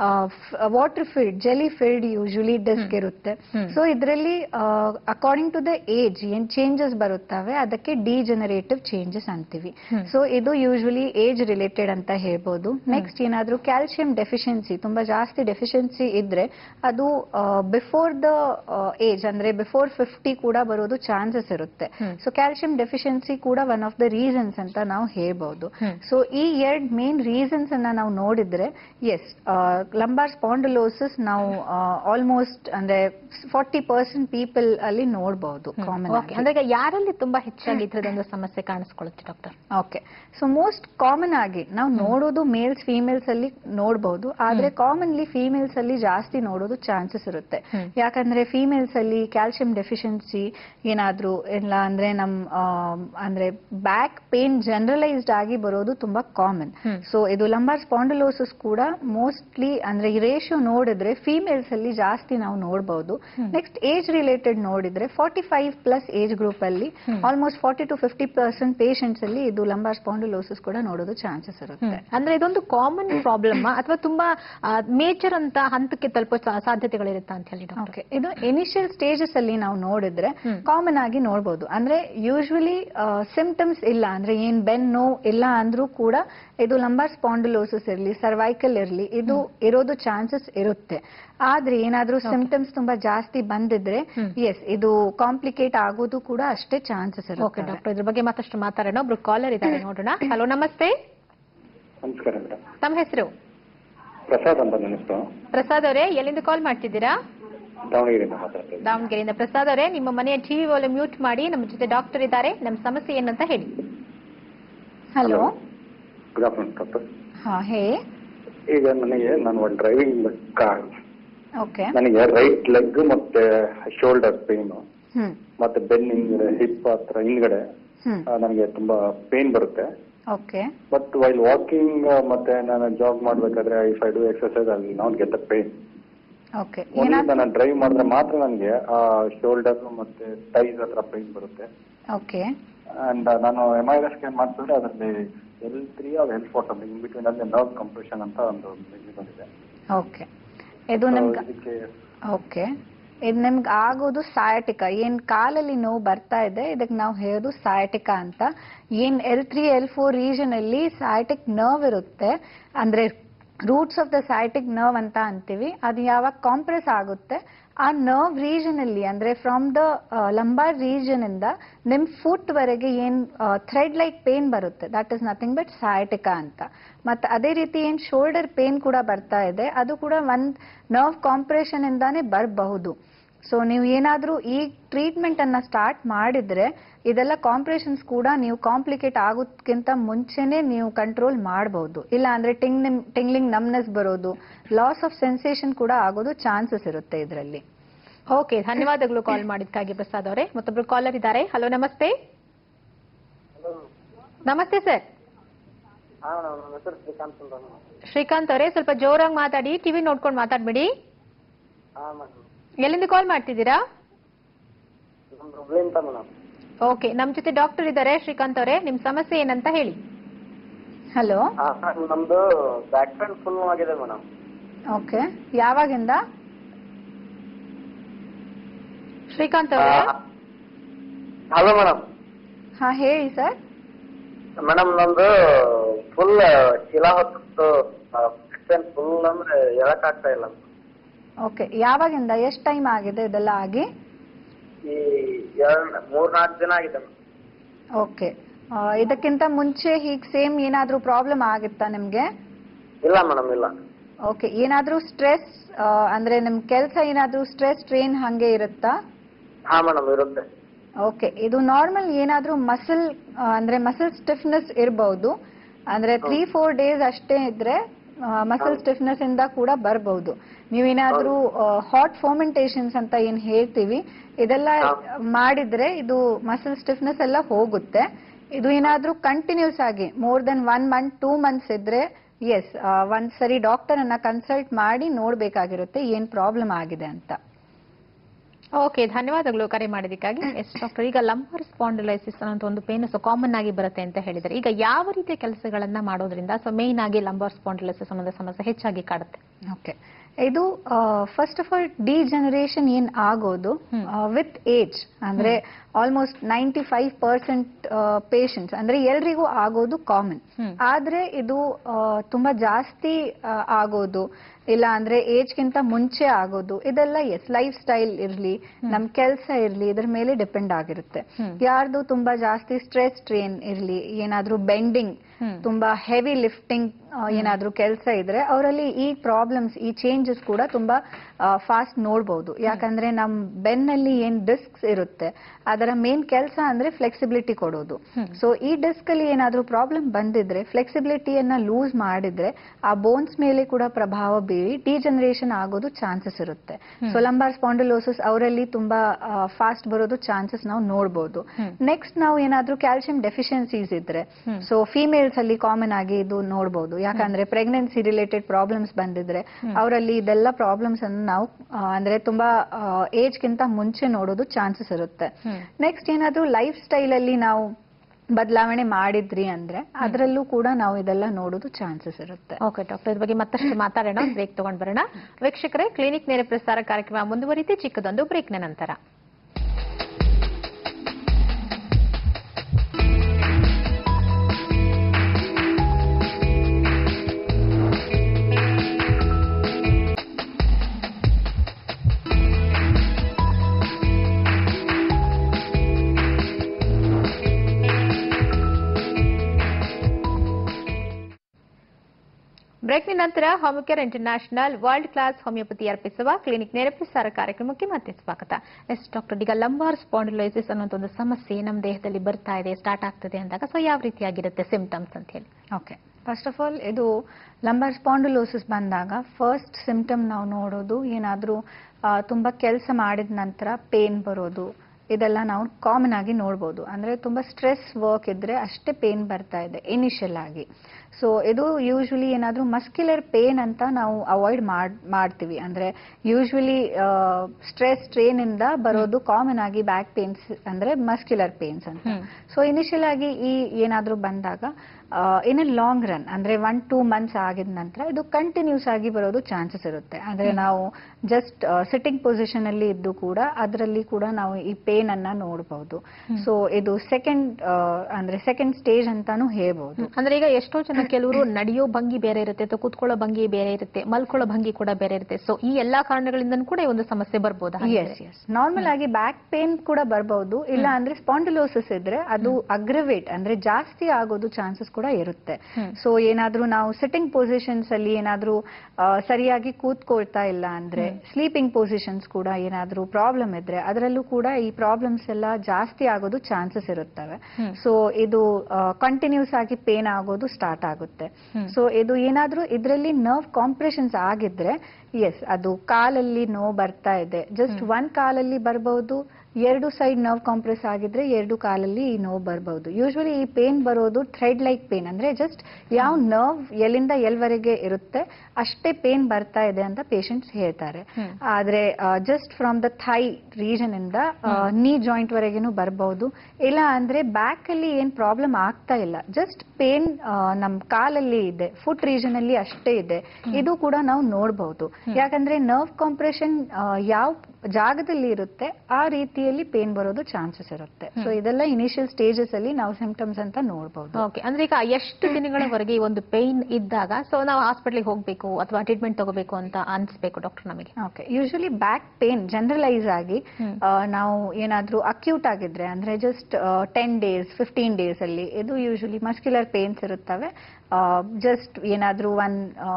water filled jelly filled usually disc ಇರುತ್ತೆ ಸೊ ಇದರಲ್ಲಿ ಅಕಾರ್ಡಿಂಗ್ ಟು ದ ಏಜ್ ಏನ್ ಚೇಂಜಸ್ ಬರುತ್ತವೆ ಅದಕ್ಕೆ ಡಿಜನರೇಟಿವ್ ಚೇಂಜಸ್ ಅಂತೀವಿ ಸೊ ಇದು ಯೂಶುವಲಿ ಏಜ್ ರಿಲೇಟೆಡ್ ಅಂತ ಹೇಳ್ಬೋದು ನೆಕ್ಸ್ಟ್ ಏನಾದ್ರೂ ಕ್ಯಾಲ್ಸಿಯಂ ಡೆಫಿಷಿಯನ್ಸಿ ತುಂಬಾ ಜಾಸ್ತಿ ಡೆಫಿಷಿಯನ್ಸಿ ಇದ್ರೆ ಅದು ಬಿಫೋರ್ ದ ಏಜ್ ಅಂದ್ರೆ ಬಿಫೋರ್ ಫಿಫ್ಟಿ ಕೂಡ ಬರೋದು ಚಾನ್ಸಸ್ ಇರುತ್ತೆ ಸೊ ಕ್ಯಾಲ್ಸಿಯಂ ಡೆಫಿಷಿಯನ್ಸಿ ಕೂಡ ಒನ್ ಆಫ್ ದ ರೀಸನ್ಸ್ ಅಂತ ನಾವು ಹೇಳ್ಬಹುದು ಸೊ ಈ ಎರಡ್ ಮೇನ್ ರೀಸನ್ಸ್ ಅನ್ನ ನಾವು ನೋಡಿದ್ರೆ ಎಸ್ ಲಂಬಾರ್ ಸ್ಪಾಂಡಿಲೋಸಿಸ್ ನಾವು ಆಲ್ಮೋಸ್ಟ್ ಅಂದ್ರೆ ಫಾರ್ಟಿ ಪರ್ಸೆಂಟ್ ಪೀಪಲ್ ಅಲ್ಲಿ ನೋಡಬಹುದು ಕಾಮನ್ ಓಕೆ ಅಂದ್ರೆ ಈಗ ಯಾರಲ್ಲಿ ತುಂಬಾ ಹೆಚ್ಚಾಗಿ ಈ ಥರದೊಂದು ಸಮಸ್ಯೆ ಕಾಣಿಸ್ಕೊಳ್ಳುತ್ತೆ doctor okay so most common ಆಗಿ ನಾವು ನೋಡೋದು ಮೇಲ್ಸ್ ಫೀಮೇಲ್ಸ್ ಅಲ್ಲಿ ನೋಡಬಹುದು ಆದ್ರೆ ಕಾಮನ್ಲಿ ಫೀಮೇಲ್ಸ್ ಅಲ್ಲಿ ಜಾಸ್ತಿ ನೋಡೋದು ಚಾನ್ಸಸ್ ಇರುತ್ತೆ ಯಾಕಂದ್ರೆ ಫೀಮೇಲ್ಸ್ ಅಲ್ಲಿ ಕ್ಯಾಲ್ಸಿಯಂ ಡೆಫಿಷಿಯನ್ಸಿ ಏನಾದ್ರೂ ಇಲ್ಲ ಅಂದ್ರೆ ನಮ್ ಆ, ಅಂದ್ರೆ ಬ್ಯಾಕ್ ಪೇನ್ ಜನರಲೈಸ್ಡ್ ಆಗಿ ಬರೋದು ತುಂಬಾ ಕಾಮನ್ ಸೊ ಇದು ಲಂಬಾರ್ ಸ್ಪಾಂಡಿಲೋಸಿಸ್ ಕೂಡ ಮೋಸ್ಟ್ಲಿ ಅಂದ್ರೆ ಈ ರೇಷಿಯೋ ನೋಡಿದ್ರೆ ಫೀಮೇಲ್ಸ್ ಅಲ್ಲಿ ಜಾಸ್ತಿ ನಾವು ನೋಡಬಹುದು ನೆಕ್ಸ್ಟ್ ಏಜ್ ರಿಲೇಟೆಡ್ ನೋಡಿದ್ರೆ forty five plus age group ಅಲ್ಲಿ almost forty to fifty percent patients ಅಲ್ಲಿ ಇದು ಲಂಬಾರ್ ಸ್ಪಾಂಡಿಲೋಸಿಸ್ ಕೂಡ ನೋಡೋದು ಚಾನ್ಸಸ್ ಇರುತ್ತೆ ಅಂದ್ರೆ ಇದೊಂದು ಕಾಮನ್ ಪ್ರಾಬ್ಲಮ್ ಅಥವಾ ತುಂಬಾ ಮೇಜರ್ ಅಂತ ಹಂತಕ್ಕೆ ತಲುಪೋ ಸಾ- ಸಾಧ್ಯತೆಗಳಿರುತ್ತಾ ಅಂತ ಹೇಳಿ ಡಾಕ್ಟರ್ ಓಕೆ ಇದು ಇನಿಷಿಯಲ್ ಸ್ಟೇಜಸ್ ಅಲ್ಲಿ ನಾವು ನೋಡಿದ್ರೆ ಕಾಮನ್ ಆಗಿ ನೋಡಬಹುದು ಅಂದ್ರೆ ಯೂಶುವಲಿ ಸಿಂಪ್ಟಮ್ಸ್ ಇಲ್ಲ ಅಂದ್ರೆ ಏನ್ ಬೆನ್ ನೋವು ಇಲ್ಲ ಅಂದ್ರೂ ಕೂಡ ಇದು ಲಂಬಾರ್ ಸ್ಪಾಂಡಿಲೋಸಿಸ್ ಇರಲಿ ಸರ್ವೈಕಲ್ ಇರಲಿ ಇದು ಇರೋದು ಚಾನ್ಸಸ್ ಇರುತ್ತೆ ಆದ್ರೆ ಏನಾದ್ರೂ ಸಿಂಪ್ಟಮ್ಸ್ ತುಂಬಾ ಜಾಸ್ತಿ ಬಂದಿದ್ರೆ ಎಸ್ ಇದು ಕಾಂಪ್ಲಿಕೇಟ್ ಆಗೋದು ಕೂಡ ಅಷ್ಟೇ ಚಾನ್ಸಸ್ ಓಕೆ ಇರುತ್ತೆ ಡಾಕ್ಟರ್ ಇದ್ರ ಬಗ್ಗೆ ಮತ್ತಷ್ಟು ಮಾತಾಡೋಣ ಒಬ್ರು ಕಾಲರ್ ಇದ್ದಾರೆ ನೋಡೋಣ ಹಲೋ ನಮಸ್ತೆ ನಮಸ್ಕಾರ ಮೇಡಮ್ ತಮ್ಮ ಹೆಸರು ಪ್ರಸಾದ್ ಅಂತ ನನ್ನ ಹೆಸರು ಪ್ರಸಾದ್ ಅವರೇ ಎಲ್ಲಿಂದ ಕಾಲ್ ಮಾಡ್ತಿದ್ದೀರಾ ದಾವಣಗೆರೆಯಿಂದ ಮಾತಾಡ್ತೀನಿ ದಾವಣಗೆರೆಯಿಂದ ಪ್ರಸಾದ್ ಅವರೇ ನಿಮ್ಮ ಮನೆಯ ಟಿವಿ ವಾಲ್ಯೂಮ್ ಮ್ಯೂಟ್ ಮಾಡಿ ನಮ್ಮ ಜೊತೆ ಡಾಕ್ಟರ್ ಇದ್ದಾರೆ ನಮ್ಮ ಸಮಸ್ಯೆ ಏನಂತ ಹೇಳಿ ಹಲೋ ಗುಡ್ ಆಫ್ಟರ್ನೂನ್ ಡಾಕ್ಟರ್ ಹಾ ಹೇ ಈಗ ನನಗೆ ನಾನು ಒಂದು ಡ್ರೈವಿಂಗ್ ಕಾರ್ ಓಕೆ ನನಗೆ ರೈಟ್ ಲೆಗ್ ಮತ್ತೆ ಶೋಲ್ಡರ್ ಪೇನ್ ಹ್ಮ್ ಮತ್ತೆ ಬೆನ್ ಹಿಂದ್ಗಡೆ ಹಿಪ್ ಹತ್ರ ಹಿಂದ್ಗಡೆ ಹ್ಮ್ ನನಗೆ ತುಂಬಾ ಪೇನ್ ಬರುತ್ತೆ ಓಕೆ ಬಟ್ ವೈಲ್ ವಾಕಿಂಗ್ ಮತ್ತೆ ನಾನು ಜಾಗ್ ಮಾಡ್ಬೇಕಾದ್ರೆ ಇಫ್ ಐ ಡೂ ಎಕ್ಸರ್ಸೈಸ್ ಅಲ್ಲಿ not get the pain okay only ಏನಾದ್ರು ನಾನು ಡ್ರೈವ್ ಮಾಡಿದ್ರೆ ಮಾತ್ರ ನನಗೆ ಆ ಶೋಲ್ಡರ್ ಮತ್ತೆ ಟೈಸ್ ಹತ್ರ ಪೇನ್ ಬರುತ್ತೆ ಓಕೆ ಅಂಡ್ ನಾನು ಎಮ್ ಐ ಸ್ಕ್ಯಾನ್ ಮಾಡ್ತಿದ್ರೆ ಅದರಲ್ಲಿ L three R L four something in between ಅಲ್ಲಿ ನರ್ವ್ ಕಂಪ್ರೆಷನ್ ಅಂತ ಒಂದು ಮೆಸೇಜ್ ಬಂದಿದೆ ಓಕೆ ಇದು So, ನಿಮ್ಗೆ ಇದಕ್ಕೆ ಓಕೆ ಇದು ನಿಮ್ಗೆ ಆಗೋದು ಸಾಯಟಿಕ ಏನ್ ಕಾಲಲ್ಲಿ ನೋವು ಬರ್ತಾ ಇದೆ ಇದಕ್ಕೆ ನಾವು ಹೇಳೋದು ಸಾಯಟಿಕ ಅಂತ ಏನ್ L three L four region ಅಲ್ಲಿ ಸಾಯಟಿಕ್ ನರ್ವ್ ಇರುತ್ತೆ ಅಂದ್ರೆ roots of the sciatic nerve ಅಂತ ಅಂತೀವಿ ಅದು ಯಾವಾಗ ಕಾಂಪ್ರೆಸ್ ಆಗುತ್ತೆ ಆ ನರ್ವ್ ರೀಜನ್ ಅಲ್ಲಿ ಅಂದ್ರೆ ಫ್ರಮ್ ದ ಲಂಬಾರ್ ರೀಜನ್ ಇಂದ ನಿಮ್ ಫುಟ್ ವರೆಗೆ ಏನ್ ಥ್ರೆಡ್ ಲೈಕ್ ಪೇನ್ ಬರುತ್ತೆ that is nothing but sciatica ಅಂತ ಮತ್ತೆ ಅದೇ ರೀತಿ ಏನ್ ಶೋಲ್ಡರ್ ಪೇನ್ ಕೂಡ ಬರ್ತಾ ಇದೆ ಅದು ಕೂಡ ಒಂದ್ ನರ್ವ್ ಕಾಂಪ್ರೆಷನ್ ಇಂದಾನೇ ಬರಬಹುದು ಸೊ ನೀವು ಏನಾದ್ರೂ ಈ ಟ್ರೀಟ್ಮೆಂಟ್ ಅನ್ನ ಸ್ಟಾರ್ಟ್ ಮಾಡಿದ್ರೆ ಇದೆಲ್ಲ ಕಾಂಪ್ರೆಷನ್ಸ್ ಕೂಡ ನೀವು ಕಾಂಪ್ಲಿಕೇಟ್ ಆಗೋದ್ಕಿಂತ ಮುಂಚೆನೆ ನೀವು ಕಂಟ್ರೋಲ್ ಮಾಡಬಹುದು ಇಲ್ಲ ಅಂದ್ರೆ ಟಿಂಗ್ ಟಿಂಗ್ಲಿಂಗ್ ನಮ್ನೆಸ್ ಬರೋದು ಲಾಸ್ ಆಫ್ ಸೆನ್ಸೇಷನ್ ಕೂಡ ಆಗೋದು ಚಾನ್ಸಸ್ ಇರುತ್ತೆ ಇದರಲ್ಲಿ ಓಕೆ ಧನ್ಯವಾದಗಳು ಕಾಲ್ ಮಾಡಿದ್ಕಾಗಿ ಪ್ರಸಾದ್ ಅವರೇ ಮತ್ತೊಬ್ರು ಕಾಲರ್ ಇದ್ದಾರೆ ಹಲೋ ನಮಸ್ತೆ ನಮಸ್ತೆ ಸರ್ ಹಾ ಮೇಡಮ್ ನನ್ನ ಹೆಸರು ಶ್ರೀಕಾಂತ್ ಅಂತ ಮೇಡಮ್ ಶ್ರೀಕಾಂತ್ ಅವರೇ ಸ್ವಲ್ಪ ಜೋರಾಗಿ ಮಾತಾಡಿ ಟಿವಿ ನೋಡ್ಕೊಂಡು ಮಾತಾಡ್ಬಿಡಿ ಹಾ ಮೇಡಮ್ ಎಲ್ಲಿಂದ ಕಾಲ್ ಮಾಡ್ತಿದ್ದೀರಾ ನಮ್ದು ಹುಬ್ಳಿ ಅಂತ ಮೇಡಮ್ ಓಕೆ ನಮ್ ಜೊತೆ ಡಾಕ್ಟರ್ ಇದ್ದಾರೆ ಶ್ರೀಕಾಂತ್ ಅವರೇ ನಿಮ್ ಸಮಸ್ಯೆ ಏನಂತ ಹೇಳಿ ಹಲೋ ಹಾ ನಮ್ದು ಬ್ಯಾಕ್ ಪೇನ್ ಫುಲ್ ಆಗಿದೆ ಮೇಡಮ್ ಓಕೆ ಯಾವಾಗಿಂದ ಶ್ರೀಕಾಂತ್ ಅವರೇ ಹಲೋ ಮೇಡಮ್ ಹಾ ಹೇಳಿ ಸರ್ ಮೇಡಮ್ ನಮ್ದು ಫುಲ್ ಚೀಲ ಹೊತ್ತು ಬ್ಯಾಕ್ ಪೇನ್ ಫುಲ್ ಅಂದ್ರೆ ಹೇಳಕ್ ಆಗ್ತಾ ಇಲ್ಲ ಓಕೆ ಯಾವಾಗಿಂದ ಎಷ್ಟು ಟೈಮ್ ಆಗಿದೆ ಇದೆಲ್ಲ ಆಗಿ ಈ ಎರಡ್ ಮೂರ್ ನಾಲ್ಕು ದಿನ ಆಗಿದೆ madam. ಓಕೆ ಇದಕ್ಕಿಂತ ಮುಂಚೆ ಹೀಗೆ ಸೇಮ್ ಏನಾದ್ರೂ ಪ್ರಾಬ್ಲಮ್ ಆಗಿತ್ತಾ ನಿಮ್ಗೆ ಇಲ್ಲ ಮೇಡಮ್ ಇಲ್ಲ ಓಕೆ ಏನಾದ್ರೂ ಸ್ಟ್ರೆಸ್ ಅಂದ್ರೆ ನಿಮ್ ಕೆಲಸ ಏನಾದ್ರೂ ಸ್ಟ್ರೆಸ್ ಟ್ರೈನ್ ಹಂಗೆ ಇರುತ್ತಾ ಹಾ ಮೇಡಮ್ ಇರುತ್ತೆ ಓಕೆ ಇದು ನಾರ್ಮಲ್ ಏನಾದ್ರೂ ಮಸಲ್ ಅಂದ್ರೆ ಮಸಲ್ ಸ್ಟಿಫ್ನೆಸ್ ಇರಬಹುದು ಅಂದ್ರೆ ತ್ರೀ ಫೋರ್ ಡೇಸ್ ಅಷ್ಟೇ ಇದ್ರೆ ಮಸಲ್ ಸ್ಟಿಫ್ನೆಸ್ ಇಂದ ಕೂಡ ಬರಬಹುದು ನೀವೇನಾದ್ರೂ ಹಾಟ್ ಫರ್ಮೆಂಟೇಷನ್ಸ್ ಅಂತ ಏನ್ ಹೇಳ್ತೀವಿ ಇದೆಲ್ಲ ಮಾಡಿದ್ರೆ ಇದು ಮಸಲ್ ಸ್ಟಿಫ್ನೆಸ್ ಎಲ್ಲ ಹೋಗುತ್ತೆ ಇದು ಏನಾದ್ರೂ ಕಂಟಿನ್ಯೂಸ್ ಆಗಿ more then one month two months ಇದ್ರೆ ಎಸ್ ಒಂದ್ ಸರಿ ಡಾಕ್ಟರ್ ಅನ್ನ ಕನ್ಸಲ್ಟ್ ಮಾಡಿ ನೋಡ್ಬೇಕಾಗಿರುತ್ತೆ ಏನ್ ಪ್ರಾಬ್ಲಮ್ ಆಗಿದೆ ಅಂತ ಓಕೆ ಧನ್ಯವಾದಗಳು ಕರೆ ಮಾಡಿದ್ದಕ್ಕಾಗಿ ಎಸ್ ಡಾಕ್ಟರ್ ಈಗ ಲಂಬರ್ ಸ್ಪಾಂಡಿಲೈಸಿಸ್ ಅನ್ನೋ ಒಂದು ಪೇನ್ ಸೊ ಕಾಮನ್ ಆಗಿ ಬರುತ್ತೆ ಅಂತ ಹೇಳಿದ್ರೆ ಈಗ ಯಾವ ರೀತಿಯ ಕೆಲಸಗಳನ್ನ ಮಾಡೋದ್ರಿಂದ ಸೊ ಮೇನ್ ಆಗಿ ಲಂಬರ್ ಸ್ಪಾಂಡಿಲೈಸಿಸ್ ಅನ್ನೋ ಸಮಸ್ಯೆ ಹೆಚ್ಚಾಗಿ ಕಾಡುತ್ತೆ ಓಕೆ ಇದು first of all degeneration ಏನ್ ಆಗೋದು ವಿತ್ ಏಜ್ ಅಂದ್ರೆ almost ninety five percent patients ಅಂದ್ರೆ ಎಲ್ರಿಗೂ ಆಗೋದು ಕಾಮನ್ ಹ್ಮ್. ಆದ್ರೆ ಇದು ಆ, ತುಂಬಾ ಜಾಸ್ತಿ ಆ, ಆಗೋದು ಇಲ್ಲ ಅಂದ್ರೆ ಏಜ್ ಗಿಂತ ಮುಂಚೆ ಆಗೋದು ಇದೆಲ್ಲ ಎಸ್ ಲೈಫ್ ಸ್ಟೈಲ್ ಇರ್ಲಿ ನಮ್ ಕೆಲ್ಸ ಇರ್ಲಿ ಇದ್ರ ಮೇಲೆ ಡಿಪೆಂಡ್ ಆಗಿರುತ್ತೆ ಹ್ಮ್. ಯಾರ್ದು ತುಂಬಾ ಜಾಸ್ತಿ ಸ್ಟ್ರೆಸ್ ಟ್ರೇನ್ ಇರ್ಲಿ ಏನಾದ್ರೂ ಬೆಂಡಿಂಗ್ ಹ್ಮ್. ತುಂಬಾ ಹೆವಿ ಲಿಫ್ಟಿಂಗ್ ಏನಾದ್ರೂ ಕೆಲಸ ಇದ್ರೆ ಅವರಲ್ಲಿ ಈ ಪ್ರಾಬ್ಲಮ್ಸ್ ಈ ಚೇಂಜಸ್ ಕೂಡ ತುಂಬಾ ಫಾಸ್ಟ್ ನೋಡ್ಬೋದು ಯಾಕಂದ್ರೆ ನಮ್ ಬೆನ್ನಲ್ಲಿ ಏನ್ ಡಿಸ್ಕ್ಸ್ ಇರುತ್ತೆ ಅದರ ಮೇನ್ ಕೆಲಸ ಅಂದ್ರೆ ಫ್ಲೆಕ್ಸಿಬಿಲಿಟಿ ಕೊಡೋದು ಹ್ಮ್. ಸೊ ಈ ಡಿಸ್ಕ್ ಅಲ್ಲಿ ಏನಾದ್ರೂ ಪ್ರಾಬ್ಲಮ್ ಬಂದಿದ್ರೆ ಫ್ಲೆಕ್ಸಿಬಿಲಿಟಿಯನ್ನ ಲೂಸ್ ಮಾಡಿದ್ರೆ ಆ ಬೋನ್ಸ್ ಮೇಲೆ ಕೂಡ ಪ್ರಭಾವ ಬೀರಿ ಡಿಜನರೇಷನ್ ಆಗೋದು ಚಾನ್ಸಸ್ ಇರುತ್ತೆ ಸೊ ಲಂಬಾರ್ ಸ್ಪಾಂಡಿಲೋಸಿಸ್ ಅವರಲ್ಲಿ ತುಂಬಾ ಫಾಸ್ಟ್ ಬರೋದು ಚಾನ್ಸಸ್ ನಾವು ನೋಡ್ಬೋದು ಹ್ಮ್. ನೆಕ್ಸ್ಟ್ ನಾವು ಏನಾದ್ರೂ ಕ್ಯಾಲ್ಸಿಯಂ ಡೆಫಿಷಿಯನ್ಸೀಸ್ ಇದ್ರೆ ಹ್ಮ್. ಸೊ ಫಿಮೇಲ್ಸ್ ಅಲ್ಲಿ ಕಾಮನ್ ಆಗಿ ಇದು ನೋಡಬಹುದು ಯಾಕಂದ್ರೆ ಪ್ರೆಗ್ನೆನ್ಸಿ ರಿಲೇಟೆಡ್ ಪ್ರಾಬ್ಲಮ್ಸ್ ಬಂದಿದ್ರೆ ಅವರಲ್ಲಿ ಇದೆಲ್ಲ ಪ್ರಾಬ್ಲಮ್ಸ್ ಅನ್ನು ನಾವು ಆ, ಅಂದ್ರೆ ತುಂಬಾ ಏಜ್ ಗಿಂತ ಮುಂಚೆ ನೋಡೋದು ಚಾನ್ಸಸ್ ಇರುತ್ತೆ ಹ್ಮ್. ನೆಕ್ಸ್ಟ್ ಏನಾದ್ರೂ ಲೈಫ್ ಸ್ಟೈಲ್ ಅಲ್ಲಿ ನಾವು ಬದಲಾವಣೆ ಮಾಡಿದ್ರಿ ಅಂದ್ರೆ ಅದರಲ್ಲೂ ಕೂಡ ನಾವು ಇದೆಲ್ಲ ನೋಡೋದು ಚಾನ್ಸಸ್ ಇರುತ್ತೆ ಓಕೆ ಡಾಕ್ಟರ್ ಇದ್ರ ಬಗ್ಗೆ ಮತ್ತಷ್ಟು ಮಾತಾಡೋಣ ಬ್ರೇಕ್ ತಗೊಂಡ್ ಬರೋಣ ವೀಕ್ಷಕರೇ ಕ್ಲಿನಿಕ್ ನೇರ ಪ್ರಸಾರ ಕಾರ್ಯಕ್ರಮ ಮುಂದುವರಿತೆ ಚಿಕ್ಕದೊಂದು ಬ್ರೇಕ್ನ ನಂತರ ಬ್ರೇಕ್ನ ನಂತರ Homicare international world class homeopathy ಅರ್ಪಿಸುವ ಕ್ಲಿನಿಕ್ ನೇರ ಪ್ರಸಾರ ಕಾರ್ಯಕ್ರಮಕ್ಕೆ ಮತ್ತೆ ಸ್ವಾಗತ ಎಸ್ ಡಾಕ್ಟರ್ ಈಗ ಲಂಬಾರ್ ಸ್ಪಾಂಡಿಲೈಸಿಸ್ ಅನ್ನೋ ಒಂದು ಸಮಸ್ಯೆ ನಮ್ಮ ದೇಹದಲ್ಲಿ ಬರ್ತಾ ಇದೆ ಸ್ಟಾರ್ಟ್ ಆಗ್ತದೆ ಅಂದಾಗ ಸೊ ಯಾವ ರೀತಿಯಾಗಿರುತ್ತೆ ಸಿಂಪ್ಟಮ್ಸ್ ಅಂತ ಹೇಳಿ ಓಕೆ ಫಸ್ಟ್ ಆಫ್ ಆಲ್ ಇದು ಲಂಬಾರ್ ಸ್ಪಾಂಡಿಲೋಸಿಸ್ ಬಂದಾಗ ಫಸ್ಟ್ ಸಿಂಪ್ಟಮ್ ನಾವು ನೋಡೋದು ಏನಾದರೂ ತುಂಬಾ ಕೆಲಸ ಮಾಡಿದ ನಂತರ ಪೇನ್ ಬರೋದು ಇದೆಲ್ಲ ನಾವು ಕಾಮನ್ ಆಗಿ ನೋಡ್ಬೋದು ಅಂದ್ರೆ ತುಂಬಾ ಸ್ಟ್ರೆಸ್ ವರ್ಕ್ ಇದ್ರೆ ಅಷ್ಟೇ ಪೇನ್ ಬರ್ತಾ ಇದೆ ಇನಿಷಿಯಲ್ ಆಗಿ ಸೊ ಇದು ಯೂಶ್ವಲಿ ಏನಾದ್ರೂ ಮಸ್ಕ್ಯುಲರ್ ಪೇನ್ ಅಂತ ನಾವು ಅವಾಯ್ಡ್ ಮಾಡ್ತೀವಿ ಅಂದ್ರೆ ಯೂಶ್ವಲಿ ಸ್ಟ್ರೆಸ್ ಸ್ಟ್ರೇನ್ ಇಂದ ಬರೋದು ಕಾಮನ್ ಆಗಿ ಬ್ಯಾಕ್ ಪೇನ್ಸ್ ಅಂದ್ರೆ ಮಸ್ಕ್ಯುಲರ್ ಪೇನ್ಸ್ ಅಂತ ಹ್ಮ್. ಸೊ ಇನಿಷಿಯಲ್ ಆಗಿ ಈ ಏನಾದ್ರೂ ಬಂದಾಗ ಇನ್ ಎ ಲಾಂಗ್ ರನ್ ಅಂದ್ರೆ ಒನ್ ಟೂ ಮಂತ್ಸ್ ಆಗಿದ ನಂತರ ಇದು ಕಂಟಿನ್ಯೂಸ್ ಆಗಿ ಬರೋದು ಚಾನ್ಸಸ್ ಇರುತ್ತೆ ಅಂದ್ರೆ ನಾವು ಜಸ್ಟ್ ಸಿಟ್ಟಿಂಗ್ ಪೊಸಿಷನ್ ಅಲ್ಲಿ ಇದ್ದು ಕೂಡ ಅದರಲ್ಲಿ ಕೂಡ ನಾವು ಈ ಪೇನ್ ಅನ್ನ ನೋಡಬಹುದು ಸೊ ಇದು ಸೆಕೆಂಡ್ ಅಂದ್ರೆ ಸೆಕೆಂಡ್ ಸ್ಟೇಜ್ ಅಂತಾನು ಹೇಳ್ಬಹುದು ಅಂದ್ರೆ ಈಗ ಎಷ್ಟೋ ಜನ ಕೆಲವರು ನಡೆಯೋ ಭಂಗಿ ಬೇರೆ ಇರುತ್ತೆ ಅಥವಾ ಕೂತ್ಕೊಳ್ಳೋ ಭಂಗಿ ಬೇರೆ ಇರುತ್ತೆ ಮಲ್ಕೊಳ್ಳೋ ಭಂಗಿ ಕೂಡ ಬೇರೆ ಇರುತ್ತೆ ಸೊ ಈ ಎಲ್ಲಾ ಕಾರಣಗಳಿಂದ ಕೂಡ ಈ ಒಂದು ಸಮಸ್ಯೆ ಬರ್ಬೋದಾ ಎಸ್ ಎಸ್ ನಾರ್ಮಲ್ ಆಗಿ ಬ್ಯಾಕ್ ಪೇನ್ ಕೂಡ ಬರಬಹುದು ಇಲ್ಲ ಅಂದ್ರೆ ಸ್ಪಾಂಡಿಲೋಸಿಸ್ ಇದ್ರೆ ಅದು ಅಗ್ರವೇಟ್ ಅಂದ್ರೆ ಜಾಸ್ತಿ ಆಗೋದು ಚಾನ್ಸಸ್ ಕೂಡ ಇರುತ್ತೆ ಹ್ಮ್. ಸೊ ಏನಾದ್ರೂ ನಾವು ಸಿಟ್ಟಿಂಗ್ ಪೊಸಿಷನ್ಸ್ ಅಲ್ಲಿ ಏನಾದ್ರೂ ಆ, ಸರಿಯಾಗಿ ಕೂತ್ಕೊಳ್ತಾ ಇಲ್ಲ ಅಂದ್ರೆ ಸ್ಲೀಪಿಂಗ್ ಪೊಸಿಷನ್ಸ್ ಕೂಡ ಏನಾದ್ರೂ ಪ್ರಾಬ್ಲಮ್ ಇದ್ರೆ ಅದರಲ್ಲೂ ಕೂಡ ಈ ಪ್ರಾಬ್ಲಮ್ಸ್ ಎಲ್ಲ ಜಾಸ್ತಿ ಆಗೋದು ಚಾನ್ಸಸ್ ಇರುತ್ತವೆ ಹ್ಮ್. ಸೊ ಇದು ಕಂಟಿನ್ಯೂಸ್ ಆಗಿ ಪೇನ್ ಆಗೋದು ಸ್ಟಾರ್ಟ್ ಆಗುತ್ತೆ ಹ್ಮ್. ಸೊ ಇದು ಏನಾದ್ರೂ ಇದರಲ್ಲಿ ನರ್ವ್ ಕಾಂಪ್ರೆಷನ್ಸ್ ಆಗಿದ್ರೆ ಎಸ್ ಅದು ಕಾಲಲ್ಲಿ ನೋವು ಬರ್ತಾ ಇದೆ ಜಸ್ಟ್ ಒಂದ್ ಕಾಲಲ್ಲಿ ಬರಬಹುದು ಎರಡು ಸೈಡ್ ನರ್ವ್ ಕಾಂಪ್ರೆಸ್ ಆಗಿದ್ರೆ ಎರಡು ಕಾಲಲ್ಲಿ ಈ ನೋವು ಬರಬಹುದು ಯೂಶುವಲಿ ಈ ಪೇನ್ ಬರೋದು ಥ್ರೆಡ್ ಲೈಕ್ ಪೇನ್ ಅಂದ್ರೆ ಜಸ್ಟ್ ಯಾವ ನರ್ವ್ ಎಲ್ಲಿಂದ ಎಲ್ವರೆಗೆ ಇರುತ್ತೆ ಅಷ್ಟೇ ಪೇನ್ ಬರ್ತಾ ಇದೆ ಅಂತ ಪೇಷಂಟ್ಸ್ ಹೇಳ್ತಾರೆ ಹ್ಮ್. ಆದ್ರೆ just from the thigh region ಇಂದ ನೀ ಜಾಯಿಂಟ್ ವರೆಗೆನೂ ಬರಬಹುದು ಇಲ್ಲ ಅಂದ್ರೆ ಬ್ಯಾಕ್ ಅಲ್ಲಿ ಏನ್ ಪ್ರಾಬ್ಲಮ್ ಆಗ್ತಾ ಇಲ್ಲ ಜಸ್ಟ್ ಪೇನ್ ನಮ್ ಕಾಲಲ್ಲಿ ಇದೆ ಫುಟ್ ರೀಜನ್ ಅಲ್ಲಿ ಅಷ್ಟೇ ಇದೆ ಇದು ಕೂಡ ನಾವು ನೋಡಬಹುದು ಯಾಕಂದ್ರೆ ನರ್ವ್ ಕಾಂಪ್ರೆಷನ್ ಯಾವ ಜಾಗದಲ್ಲಿ ಇರುತ್ತೆ ಆ ರೀತಿಯಲ್ಲಿ ಪೇನ್ ಬರೋದು ಚಾನ್ಸಸ್ ಇರುತ್ತೆ ಸೊ ಇದೆಲ್ಲ ಇನಿಷಿಯಲ್ ಸ್ಟೇಜಸ್ ಅಲ್ಲಿ ನಾವು ಸಿಂಪ್ಟಮ್ಸ್ ಅಂತ ನೋಡಬಹುದು ಓಕೆ ಅಂದ್ರೆ ಈಗ ಎಷ್ಟು ದಿನಗಳವರೆಗೆ ಈ ಒಂದು ಪೇನ್ ಇದ್ದಾಗ ಸೊ ನಾವು ಹಾಸ್ಪಿಟಲ್ಗೆ ಹೋಗ್ಬೇಕು ಅಥವಾ ಟ್ರೀಟ್ಮೆಂಟ್ ತಗೋಬೇಕು ಅಂತ ಅನ್ಸ್ಬೇಕು ಡಾಕ್ಟರ್ ನಮಗೆ okay usually back pain generalised ಆಗಿ ಹ್ಮ್. ಆ, ನಾವು ಏನಾದ್ರೂ ಅಕ್ಯೂಟ್ ಆಗಿದ್ರೆ ಅಂದ್ರೆ just ten days fifteen days ಅಲ್ಲಿ ಇದು ಯೂಶಲಿ ಮಸ್ಕ್ಯುಲರ್ ಪೇನ್ಸ್ ಇರುತ್ತವೆ ಜಸ್ಟ್ ಏನಾದ್ರೂ ಒನ್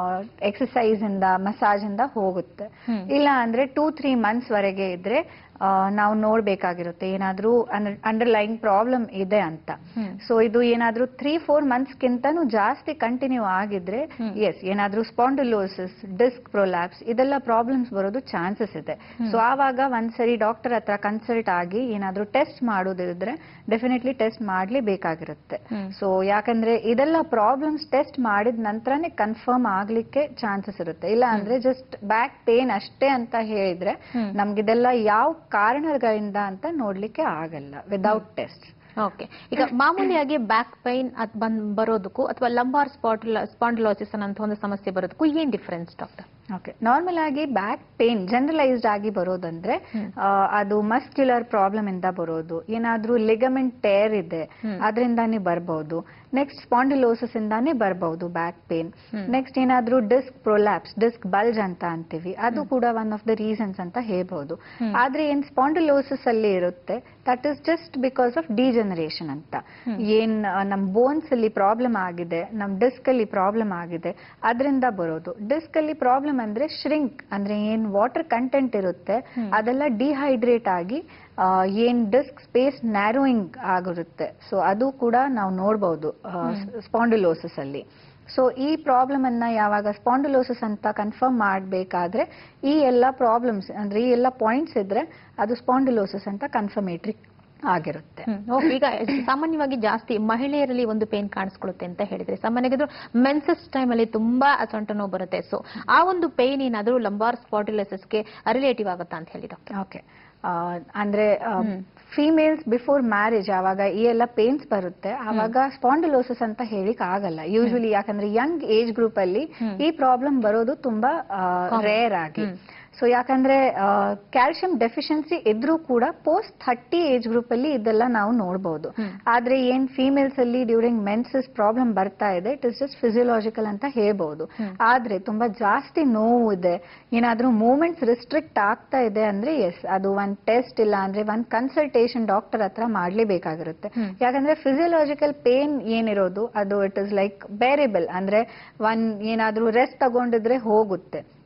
ಎಕ್ಸಸೈಸ್ ಇಂದ ಮಸಾಜ್ ಇಂದ ಹೋಗುತ್ತೆ ಹ್ಮ್. ಇಲ್ಲ ಅಂದ್ರೆ ಟೂ ತ್ರೀ ಮಂತ್ಸ್ ವರೆಗೆ ಇದ್ರೆ ಆ, ನಾವು ನೋಡ್ಬೇಕಾಗಿರುತ್ತೆ ಏನಾದ್ರೂ ಅಂಡರ್ಲೈನ್ ಪ್ರಾಬ್ಲಮ್ ಇದೆ ಅಂತ ಹ್ಮ್. ಸೊ ಇದು ಏನಾದ್ರೂ ತ್ರೀ ಫೋರ್ ಮಂತ್ಸ್ಗಿಂತನೂ ಜಾಸ್ತಿ ಕಂಟಿನ್ಯೂ ಆಗಿದ್ರೆ ಹ್ಮ್. ಎಸ್ ಏನಾದ್ರೂ ಸ್ಪಾಂಡಿಲೋಸಿಸ್ ಡಿಸ್ಕ್ ಪ್ರೊಲ್ಯಾಪ್ಸ್ ಇದೆಲ್ಲ ಪ್ರಾಬ್ಲಮ್ಸ್ ಬರೋದು ಚಾನ್ಸಸ್ ಇದೆ ಸೊ ಆವಾಗ ಒಂದ್ಸರಿ ಡಾಕ್ಟರ್ ಹತ್ರ ಕನ್ಸಲ್ಟ್ ಆಗಿ ಏನಾದ್ರೂ ಟೆಸ್ಟ್ ಮಾಡೋದಿದ್ರೆ ಡೆಫಿನೆಟ್ಲಿ ಟೆಸ್ಟ್ ಮಾಡ್ಲೇಬೇಕಾಗಿರುತ್ತೆ ಹ್ಮ್. ಸೊ ಯಾಕಂದ್ರೆ ಇದೆಲ್ಲ ಪ್ರಾಬ್ಲಮ್ಸ್ ಟೆಸ್ಟ್ ಮಾಡಿದ ನಂತರನೇ ಕನ್ಫರ್ಮ್ ಆಗ್ಲಿಕ್ಕೆ ಚಾನ್ಸಸ್ ಇರುತ್ತೆ ಇಲ್ಲ ಅಂದ್ರೆ ಜಸ್ಟ್ ಬ್ಯಾಕ್ ಪೇನ್ ಅಷ್ಟೇ ಅಂತ ಹೇಳಿದ್ರೆ ಹ್ಮ್. ನಮ್ಗಿದೆಲ್ಲ ಯಾವ ಕಾರಣಗಳಿಂದ ಅಂತ ನೋಡ್ಲಿಕ್ಕೆ ಆಗಲ್ಲ ವಿದೌಟ್ ಟೆಸ್ಟ್ ಓಕೆ ಈಗ ಮಾಮೂಲಿಯಾಗಿ ಬ್ಯಾಕ್ ಪೈನ್ ಬಂದ್ ಬರೋದಕ್ಕೂ ಅಥವಾ ಲಂಬಾರ್ ಸ್ಪಾಟ್ ಸ್ಪಾಂಡಿಲೋಸಿಸ್ ಅನ್ನೋ ಒಂದು ಸಮಸ್ಯೆ ಬರೋದಕ್ಕೂ ಏನ್ ಡಿಫರೆನ್ಸ್ ಡಾಕ್ಟರ್ ಓಕೆ ನಾರ್ಮಲ್ ಆಗಿ ಬ್ಯಾಕ್ ಪೇನ್ ಜನರಲೈಸ್ಡ್ ಆಗಿ ಬರೋದಂದ್ರೆ ಹ್ಮ್. ಆ, ಅದು ಮಸ್ಕ್ಯುಲರ್ ಪ್ರಾಬ್ಲಮ್ ಇಂದ ಬರೋದು ಏನಾದ್ರೂ ಲಿಗಮೆಂಟ್ ಟೇರ್ ಇದೆ ಹ್ಮ್. ಅದರಿಂದಾನೇ ಬರಬಹುದು ನೆಕ್ಸ್ಟ್ ಸ್ಪಾಂಡಿಲೋಸಿಸ್ ಇಂದಾನೇ ಬರಬಹುದು ಬ್ಯಾಕ್ ಪೇನ್ ಹ್ಮ್. ನೆಕ್ಸ್ಟ್ ಏನಾದ್ರೂ ಡಿಸ್ಕ್ ಪ್ರೊಲ್ಯಾಪ್ಸ್ ಡಿಸ್ಕ್ ಬಲ್ಜ್ ಅಂತ ಅಂತೀವಿ ಅದು ಕೂಡ ಒನ್ ಆಫ್ ದ ರೀಸನ್ಸ್ ಅಂತ ಹೇಳ್ಬಹುದು ಹ್ಮ್. ಆದ್ರೆ ಏನ್ ಸ್ಪಾಂಡಿಲೋಸಿಸ್ ಅಲ್ಲಿ ಇರುತ್ತೆ that is just because of degeneration ಅಂತ ಹ್ಮ್. ಏನ್ ಆ, ನಮ್ ಬೋನ್ಸ್ ಅಲ್ಲಿ ಪ್ರಾಬ್ಲಮ್ ಆಗಿದೆ ನಮ್ ಡಿಸ್ಕ್ ಅಲ್ಲಿ ಪ್ರಾಬ್ಲಮ್ ಆಗಿದೆ ಅದರಿಂದ ಬರೋದು ಡಿಸ್ಕ್ ಅಲ್ಲಿ ಪ್ರಾಬ್ಲಮ್ ಅಂದ್ರೆ ಶ್ರಿಂಕ್ ಅಂದ್ರೆ ಏನ್ ವಾಟರ್ ಕಂಟೆಂಟ್ ಇರುತ್ತೆ ಹ್ಮ್. ಅದೆಲ್ಲ ಡಿಹೈಡ್ರೇಟ್ ಆಗಿ ಆ, ಏನ್ ಡಿಸ್ಕ್ ಸ್ಪೇಸ್ ನ್ಯಾರೋಯಿಂಗ್ ಆಗಿರುತ್ತೆ ಸೊ ಅದು ಕೂಡ ನಾವು ನೋಡಬಹುದು ಸ್ಪಾಂಡಿಲೋಸಿಸ್ ಅಲ್ಲಿ ಸೊ ಈ ಪ್ರಾಬ್ಲಮ್ ಅನ್ನ ಯಾವಾಗ ಸ್ಪಾಂಡಿಲೋಸಿಸ್ ಅಂತ ಕನ್ಫರ್ಮ್ ಮಾಡಬೇಕಾದ್ರೆ ಈ ಎಲ್ಲ ಪ್ರಾಬ್ಲಮ್ಸ್ ಅಂದ್ರೆ ಈ ಎಲ್ಲ ಪಾಯಿಂಟ್ಸ್ ಇದ್ರೆ ಅದು ಸ್ಪಾಂಡಿಲೋಸಿಸ್ ಅಂತ ಕನ್ಫರ್ಮೇಟ್ರಿ ಆಗಿರುತ್ತೆ ಓಕೆ ಈಗ ಸಾಮಾನ್ಯವಾಗಿ ಜಾಸ್ತಿ ಮಹಿಳೆಯರಲ್ಲಿ ಒಂದು ಪೇನ್ ಕಾಣಿಸ್ಕೊಳ್ಳುತ್ತೆ ಅಂತ ಹೇಳಿದ್ರೆ ಸಾಮಾನ್ಯವಾಗಿ ಮೆನ್ಸಸ್ ಟೈಮ್ ಅಲ್ಲಿ ತುಂಬಾ ಸೊಂಟ ನೋವು ಬರುತ್ತೆ ಸೊ ಆ ಒಂದು ಪೇನ್ ಏನಾದ್ರೂ ಲಂಬಾರ್ ಸ್ಪಾಟಿಲೈಸಸ್ಗೆ ರಿಲೇಟಿವ್ ಆಗುತ್ತಾ ಅಂತ ಹೇಳಿ ಡಾಕ್ಟರ್ ಓಕೆ ಅಂದ್ರೆ ಹ್ಮ್. ಫಿಮೇಲ್ಸ್ ಬಿಫೋರ್ ಮ್ಯಾರೇಜ್ ಆವಾಗ ಈ ಎಲ್ಲ ಪೇನ್ಸ್ ಬರುತ್ತೆ ಆವಾಗ ಸ್ಪಾಂಡಿಲೋಸಿಸ್ ಅಂತ ಹೇಳಿಕ್ ಆಗಲ್ಲ ಯೂಶುವಲಿ ಯಾಕಂದ್ರೆ ಯಂಗ್ ಏಜ್ ಗ್ರೂಪ್ ಅಲ್ಲಿ ಹ್ಮ್. ಈ ಪ್ರಾಬ್ಲಮ್ ಬರೋದು ತುಂಬಾ Common. ರೇರ್ ಆಗಿ ಹ್ಮ್. ಸೊ ಯಾಕಂದ್ರೆ ಕ್ಯಾಲ್ಸಿಯಂ ಡೆಫಿಷಿಯನ್ಸಿ ಇದ್ರೂ ಕೂಡ ಪೋಸ್ಟ್ ಥರ್ಟಿ ಏಜ್ ಗ್ರೂಪ್ ಅಲ್ಲಿ ಇದೆಲ್ಲ ನಾವು ನೋಡಬಹುದು ಹ್ಮ್. ಆದ್ರೆ ಏನ್ ಫಿಮೇಲ್ಸ್ ಅಲ್ಲಿ ಡ್ಯೂರಿಂಗ್ ಮೆನ್ಸಸ್ ಪ್ರಾಬ್ಲಮ್ ಬರ್ತಾ ಇದೆ ಇಟ್ ಇಸ್ ಜಸ್ಟ್ ಫಿಸಿಯೋಲಾಜಿಕಲ್ ಅಂತ ಹೇಳ್ಬಹುದು ಹ್ಮ್. ಆದ್ರೆ ತುಂಬಾ ಜಾಸ್ತಿ ನೋವು ಇದೆ ಏನಾದ್ರೂ ಮೂವ್ಮೆಂಟ್ಸ್ ರಿಸ್ಟ್ರಿಕ್ಟ್ ಆಗ್ತಾ ಇದೆ ಅಂದ್ರೆ ಎಸ್ ಅದು ಒಂದ್ ಟೆಸ್ಟ್ ಇಲ್ಲ ಅಂದ್ರೆ ಒಂದ್ ಕನ್ಸಲ್ಟೇಷನ್ ಡಾಕ್ಟರ್ ಹತ್ರ ಮಾಡ್ಲೇಬೇಕಾಗಿರುತ್ತೆ ಹ್ಮ್. ಯಾಕಂದ್ರೆ ಫಿಸಿಯೋಲಾಜಿಕಲ್ ಪೇನ್ ಏನಿರೋದು ಅದು ಇಟ್ ಇಸ್ ಲೈಕ್ ಬೇರೇಬಲ್ ಅಂದ್ರೆ ಒಂದ್ ಏನಾದ್ರೂ ರೆಸ್ಟ್ ತಗೊಂಡಿದ್ರೆ ಹೋಗುತ್ತೆ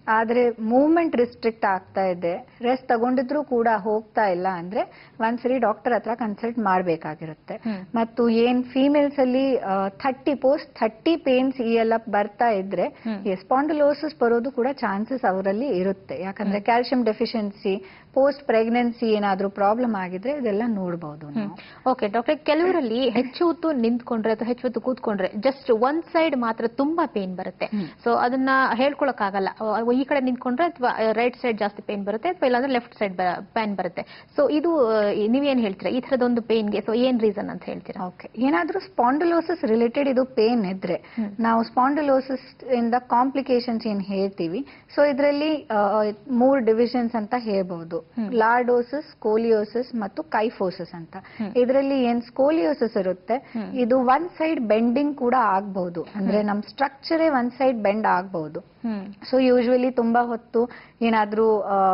ಆದ್ರೆ ಮೂವ್ಮೆಂಟ್ ರಿಸ್ಟ್ರಿಕ್ಟ್ ಆಗ್ತಾ ಇದೆ ರೆಸ್ಟ್ ತಗೊಂಡಿದ್ರು ಕೂಡ ಹೋಗ್ತಾ ಇಲ್ಲ ಅಂದ್ರೆ ಒಂದ್ಸರಿ ಡಾಕ್ಟರ್ ಹತ್ರ ಕನ್ಸಲ್ಟ್ ಮಾಡ್ಬೇಕಾಗಿರುತ್ತೆ ಹ್ಮ್. ಮತ್ತು ಏನ್ ಫೀಮೇಲ್ಸ್ ಅಲ್ಲಿ ಥರ್ಟಿ ಪೋಸ್ಟ್ ಥರ್ಟಿ ಪೇನ್ಸ್ ಈ ಎಲ್ಲ ಬರ್ತಾ ಇದ್ರೆ ಹ್ಮ್. ಈ ಸ್ಪಾಂಡಿಲೋಸಿಸ್ ಬರೋದು ಕೂಡ ಚಾನ್ಸಸ್ ಅವರಲ್ಲಿ ಇರುತ್ತೆ ಯಾಕಂದ್ರೆ ಕ್ಯಾಲ್ಸಿಯಂ ಡೆಫಿಷಿಯನ್ಸಿ ಪೋಸ್ಟ್ ಪ್ರೆಗ್ನೆನ್ಸಿ ಏನಾದ್ರೂ ಪ್ರಾಬ್ಲಮ್ ಆಗಿದ್ರೆ ಇದೆಲ್ಲ ನೋಡಬಹುದು ನಾವು ಓಕೆ ಡಾಕ್ಟರ್ ಕೆಲವರಲ್ಲಿ ಹೆಚ್ಚು ಹೊತ್ತು ನಿಂತ್ಕೊಂಡ್ರೆ ಅಥವಾ ಹೆಚ್ಚು ಹೊತ್ತು ಕೂತ್ಕೊಂಡ್ರೆ ಜಸ್ಟ್ ಒಂದ್ ಸೈಡ್ ಮಾತ್ರ ತುಂಬಾ ಪೇನ್ ಬರುತ್ತೆ ಸೊ ಅದನ್ನ ಹೇಳ್ಕೊಳಕ್ ಆಗಲ್ಲ ಈ ಕಡೆ ನಿಂತ್ಕೊಂಡ್ರೆ ಅಥವಾ ರೈಟ್ ಸೈಡ್ ಜಾಸ್ತಿ ಪೇನ್ ಬರುತ್ತೆ ಅಥವಾ ಇಲ್ಲಾಂದ್ರೆ ಲೆಫ್ಟ್ ಸೈಡ್ ಪೇನ್ ಬರುತ್ತೆ ಸೊ ಇದು ಆ, ನೀವೇನ್ ಹೇಳ್ತೀರಾ ಈ ತರದೊಂದು ಪೇನ್ಗೆ ಸೊ ಏನ್ ರೀಸನ್ ಅಂತ ಹೇಳ್ತೀರಾ ಓಕೆ ಏನಾದ್ರೂ ಸ್ಪಾಂಡಿಲೋಸಿಸ್ ರಿಲೇಟೆಡ್ ಇದು ಪೇನ್ ಇದ್ರೆ ಹ್ಮ್. ನಾವು ಸ್ಪಾಂಡಿಲೋಸಿಸ್ ಇಂದ ಕಾಂಪ್ಲಿಕೇಶನ್ಸ್ ಏನ್ ಹೇಳ್ತೀವಿ ಸೊ ಇದರಲ್ಲಿ ಮೂರ್ ಡಿವಿಷನ್ಸ್ ಅಂತ ಹೇಳ್ಬಹುದು ಹ್ಮ್. ಲಾರ್ಡೋಸಿಸ್ ಸ್ಕೋಲಿಯೋಸಿಸ್ ಮತ್ತು ಕೈಫೋಸಿಸ್ ಅಂತ ಹ್ಮ್. ಇದರಲ್ಲಿ ಏನ್ ಸ್ಕೋಲಿಯೋಸಿಸ್ ಇರುತ್ತೆ ಹ್ಮ್. ಇದು ಒನ್ ಸೈಡ್ ಬೆಂಡಿಂಗ್ ಕೂಡ ಆಗ್ಬಹುದು ಅಂದ್ರೆ ನಮ್ ಸ್ಟ್ರಕ್ಚರೇ ಒನ್ ಸೈಡ್ ಬೆಂಡ್ ಆಗ್ಬಹುದು ಹ್ಮ್ ಸೊ ಯೂಶುವಲಿ ತುಂಬಾ ಹೊತ್ತು ಏನಾದ್ರೂ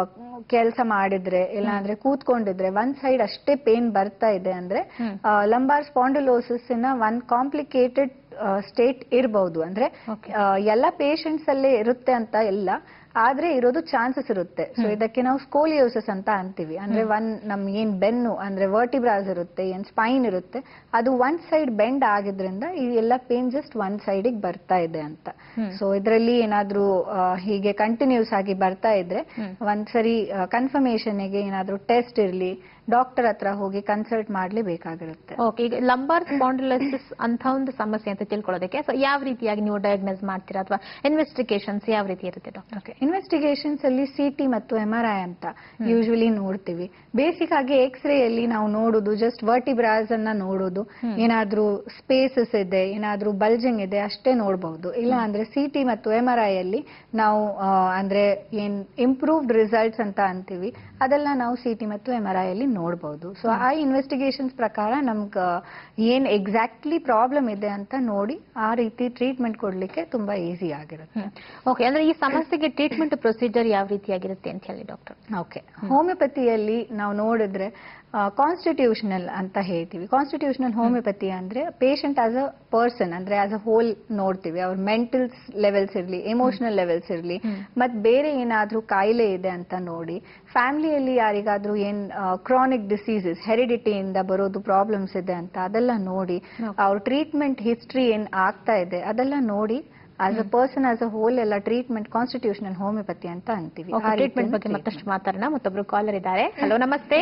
ಕೆಲಸ ಮಾಡಿದ್ರೆ ಇಲ್ಲಾಂದ್ರೆ ಕೂತ್ಕೊಂಡಿದ್ರೆ ಒಂದ್ ಸೈಡ್ ಅಷ್ಟೇ ಪೇನ್ ಬರ್ತಾ ಇದೆ ಅಂದ್ರೆ ಹ್ಮ್. ಲಂಬಾರ್ ಸ್ಪಾಂಡಿಲೋಸಿಸ್ ನ ಒನ್ ಕಾಂಪ್ಲಿಕೇಟೆಡ್ ಸ್ಟೇಟ್ ಇರಬಹುದು ಅಂದ್ರೆ Okay. ಆ, ಎಲ್ಲ ಪೇಷಂಟ್ಸ್ ಅಲ್ಲೇ ಇರುತ್ತೆ ಅಂತ ಇಲ್ಲ ಆದ್ರೆ ಇರೋದು ಚಾನ್ಸಸ್ ಇರುತ್ತೆ ಸೊ ಇದಕ್ಕೆ ನಾವು ಸ್ಕೋಲಿಯೋಸಿಸ್ ಅಂತ ಅಂತೀವಿ ಅಂದ್ರೆ ಒನ್ ನಮ್ ಏನ್ ಬೆನ್ನು ಅಂದ್ರೆ ವರ್ಟಿಬ್ರಾಸ್ ಇರುತ್ತೆ ಏನ್ ಸ್ಪೈನ್ ಇರುತ್ತೆ ಅದು ಒನ್ ಸೈಡ್ ಬೆಂಡ್ ಆಗಿದ್ರಿಂದ ಈ ಎಲ್ಲ ಪೇನ್ ಜಸ್ಟ್ ಒನ್ ಸೈಡಿಗೆ ಬರ್ತಾ ಇದೆ ಅಂತ ಹ್ಮ್. ಸೊ ಇದರಲ್ಲಿ ಏನಾದ್ರೂ ಆ, ಹೀಗೆ ಕಂಟಿನ್ಯೂಸ್ ಆಗಿ ಬರ್ತಾ ಇದ್ರೆ ಹ್ಮ್. ಒಂದ್ಸರಿ ಕನ್ಫರ್ಮೇಶನ್ ಗೆ ಏನಾದ್ರೂ ಟೆಸ್ಟ್ ಇರ್ಲಿ ಡಾಕ್ಟರ್ ಹತ್ರ ಹೋಗಿ ಕನ್ಸಲ್ಟ್ ಮಾಡ್ಲೇಬೇಕಾಗಿರುತ್ತೆ ಓಕೆ ಈಗ ಲಂಬಾರ್ ಸ್ಪಾಂಡಿಲೋಸಿಸ್ ಅಂತ ಒಂದು ಸಮಸ್ಯೆ ಅಂತ ತಿಳ್ಕೊಳ್ಳೋದಕ್ಕೆ ಸೊ ಯಾವ ರೀತಿಯಾಗಿ ನೀವು ಡಯಾಗ್ನೋಸ್ ಮಾಡ್ತೀರಾ ಅಥವಾ ಇನ್ವೆಸ್ಟಿಗೇಷನ್ಸ್ ಯಾವ ರೀತಿ ಇರುತ್ತೆ ಡಾಕ್ಟರ್ ಓಕೆ ಇನ್ವೆಸ್ಟಿಗೇಷನ್ಸ್ ಅಲ್ಲಿ ಸಿಟಿ ಮತ್ತು ಎಂ ಆರ್ ಐ ಅಂತ ಯೂಶುವಲಿ ನೋಡ್ತೀವಿ ಬೇಸಿಕ್ ಆಗಿ ಎಕ್ಸ್ರೇ ಅಲ್ಲಿ ನಾವು ನೋಡೋದು ಜಸ್ಟ್ ವರ್ಟಿಬ್ರಾಸ್ ಅನ್ನ ನೋಡೋದು ಏನಾದ್ರೂ ಸ್ಪೇಸಸ್ ಇದೆ ಏನಾದ್ರೂ ಬಲ್ಜಿಂಗ್ ಇದೆ ಅಷ್ಟೇ ನೋಡಬಹುದು ಇಲ್ಲ ಅಂದ್ರೆ ಸಿಟಿ ಮತ್ತು ಎಂ ಆರ್ ಐ ಅಲ್ಲಿ ನಾವು ಆ, ಅಂದ್ರೆ ಏನ್ ಇಂಪ್ರೂವ್ಡ್ ರಿಸಲ್ಟ್ಸ್ ಅಂತ ಅಂತೀವಿ ಅದೆಲ್ಲ ನಾವು ಸಿಟಿ ಮತ್ತು ಎಂ ಆರ್ ಐ ಅಲ್ಲಿ ನೋಡಬಹುದು ಸೊ ಆ ಇನ್ವೆಸ್ಟಿಗೇಷನ್ಸ್ ಪ್ರಕಾರ ನಮ್ಗ ಏನ್ ಎಕ್ಸಾಕ್ಟ್ಲಿ ಪ್ರಾಬ್ಲಮ್ ಇದೆ ಅಂತ ನೋಡಿ ಆ ರೀತಿ ಟ್ರೀಟ್ಮೆಂಟ್ ಕೊಡ್ಲಿಕ್ಕೆ ತುಂಬಾ ಈಸಿ ಆಗಿರುತ್ತೆ ಓಕೆ ಅಂದ್ರೆ ಈ ಸಮಸ್ಯೆಗೆ ಟ್ರೀಟ್ಮೆಂಟ್ ಪ್ರೊಸೀಜರ್ ಯಾವ ರೀತಿಯಾಗಿರುತ್ತೆ ಅಂತ ಹೇಳಿ ಡಾಕ್ಟರ್ ಓಕೆ ಹೋಮಿಯೋಪತಿಯಲ್ಲಿ ನಾವು ನೋಡಿದ್ರೆ ಕಾನ್ಸ್ಟಿಟ್ಯೂಷನಲ್ ಅಂತ ಹೇಳ್ತೀವಿ ಕಾನ್ಸ್ಟಿಟ್ಯೂಷನಲ್ ಹೋಮಿಯೋಪತಿ ಅಂದ್ರೆ ಪೇಷಂಟ್ ಆಸ್ ಅ ಪರ್ಸನ್ ಅಂದ್ರೆ ಆಸ್ ಅ ಹೋಲ್ ನೋಡ್ತೀವಿ ಅವ್ರ ಮೆಂಟಲ್ ಲೆವೆಲ್ಸ್ ಇರ್ಲಿ ಎಮೋಷನಲ್ ಲೆವೆಲ್ಸ್ ಇರ್ಲಿ ಮತ್ ಬೇರೆ ಏನಾದ್ರೂ ಕಾಯಿಲೆ ಇದೆ ಅಂತ ನೋಡಿ ಫ್ಯಾಮಿಲಿಯಲ್ಲಿ ಯಾರಿಗಾದ್ರೂ ಏನ್ ಕ್ರಾನಿಕ್ ಡಿಸೀಸಸ್ ಹೆರಿಡಿಟಿಯಿಂದ ಬರೋದು ಪ್ರಾಬ್ಲಮ್ಸ್ ಇದೆ ಅಂತ ಅದೆಲ್ಲ ನೋಡಿ ಅವ್ರ ಟ್ರೀಟ್ಮೆಂಟ್ ಹಿಸ್ಟ್ರಿ ಏನ್ ಆಗ್ತಾ ಇದೆ ಅದೆಲ್ಲ ನೋಡಿ as a person as a whole ಎಲ್ಲ ಟ್ರೀಟ್ಮೆಂಟ್ ಕಾನ್ಸ್ಟಿಟ್ಯೂಷನಲ್ ಹೋಮಿಯೋಪತಿ ಅಂತ ಅಂತೀವಿ ಆ ಟ್ರೀಟ್ಮೆಂಟ್ ರೀತಿಯ ಬಗ್ಗೆ ಮತ್ತಷ್ಟು ಮಾತಾಡೋಣ ಮತ್ತೊಬ್ರು ಕಾಲರ್ ಇದ್ದಾರೆ ಹಲೋ ನಮಸ್ತೆ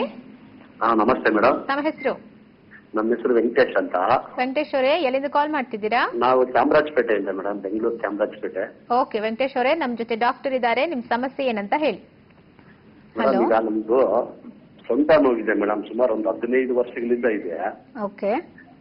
ಹಾ ನಮಸ್ತೆ ಮೇಡಮ್ ತಮ್ಮ ಹೆಸರು ನಮ್ಮ ಹೆಸರು ವೆಂಕಟೇಶ್ ಅಂತ ವೆಂಕಟೇಶ್ ಅವರೇ ಎಲ್ಲಿಂದ ಕಾಲ್ ಮಾಡ್ತಿದ್ದೀರಾ ನಾವು ಚಾಮರಾಜಪೇಟೆಯಿಂದ ಮೇಡಮ್ ಬೆಂಗಳೂರು ಚಾಮರಾಜಪೇಟೆ ಓಕೆ ವೆಂಕಟೇಶ್ ಅವರೇ ನಮ್ ಜೊತೆ ಡಾಕ್ಟರ್ ಇದ್ದಾರೆ ನಿಮ್ ಸಮಸ್ಯೆ ಏನಂತ ಹೇಳಿ ಮೇಡಮ್ Hello. ಈಗ ನಮ್ದು ಸೊಂಟ ನೋವಿದೆ ಮೇಡಮ್ ಸುಮಾರು ಒಂದು ಹದಿನೈದು ವರ್ಷಗಳಿಂದ ಇದೆ ಓಕೆ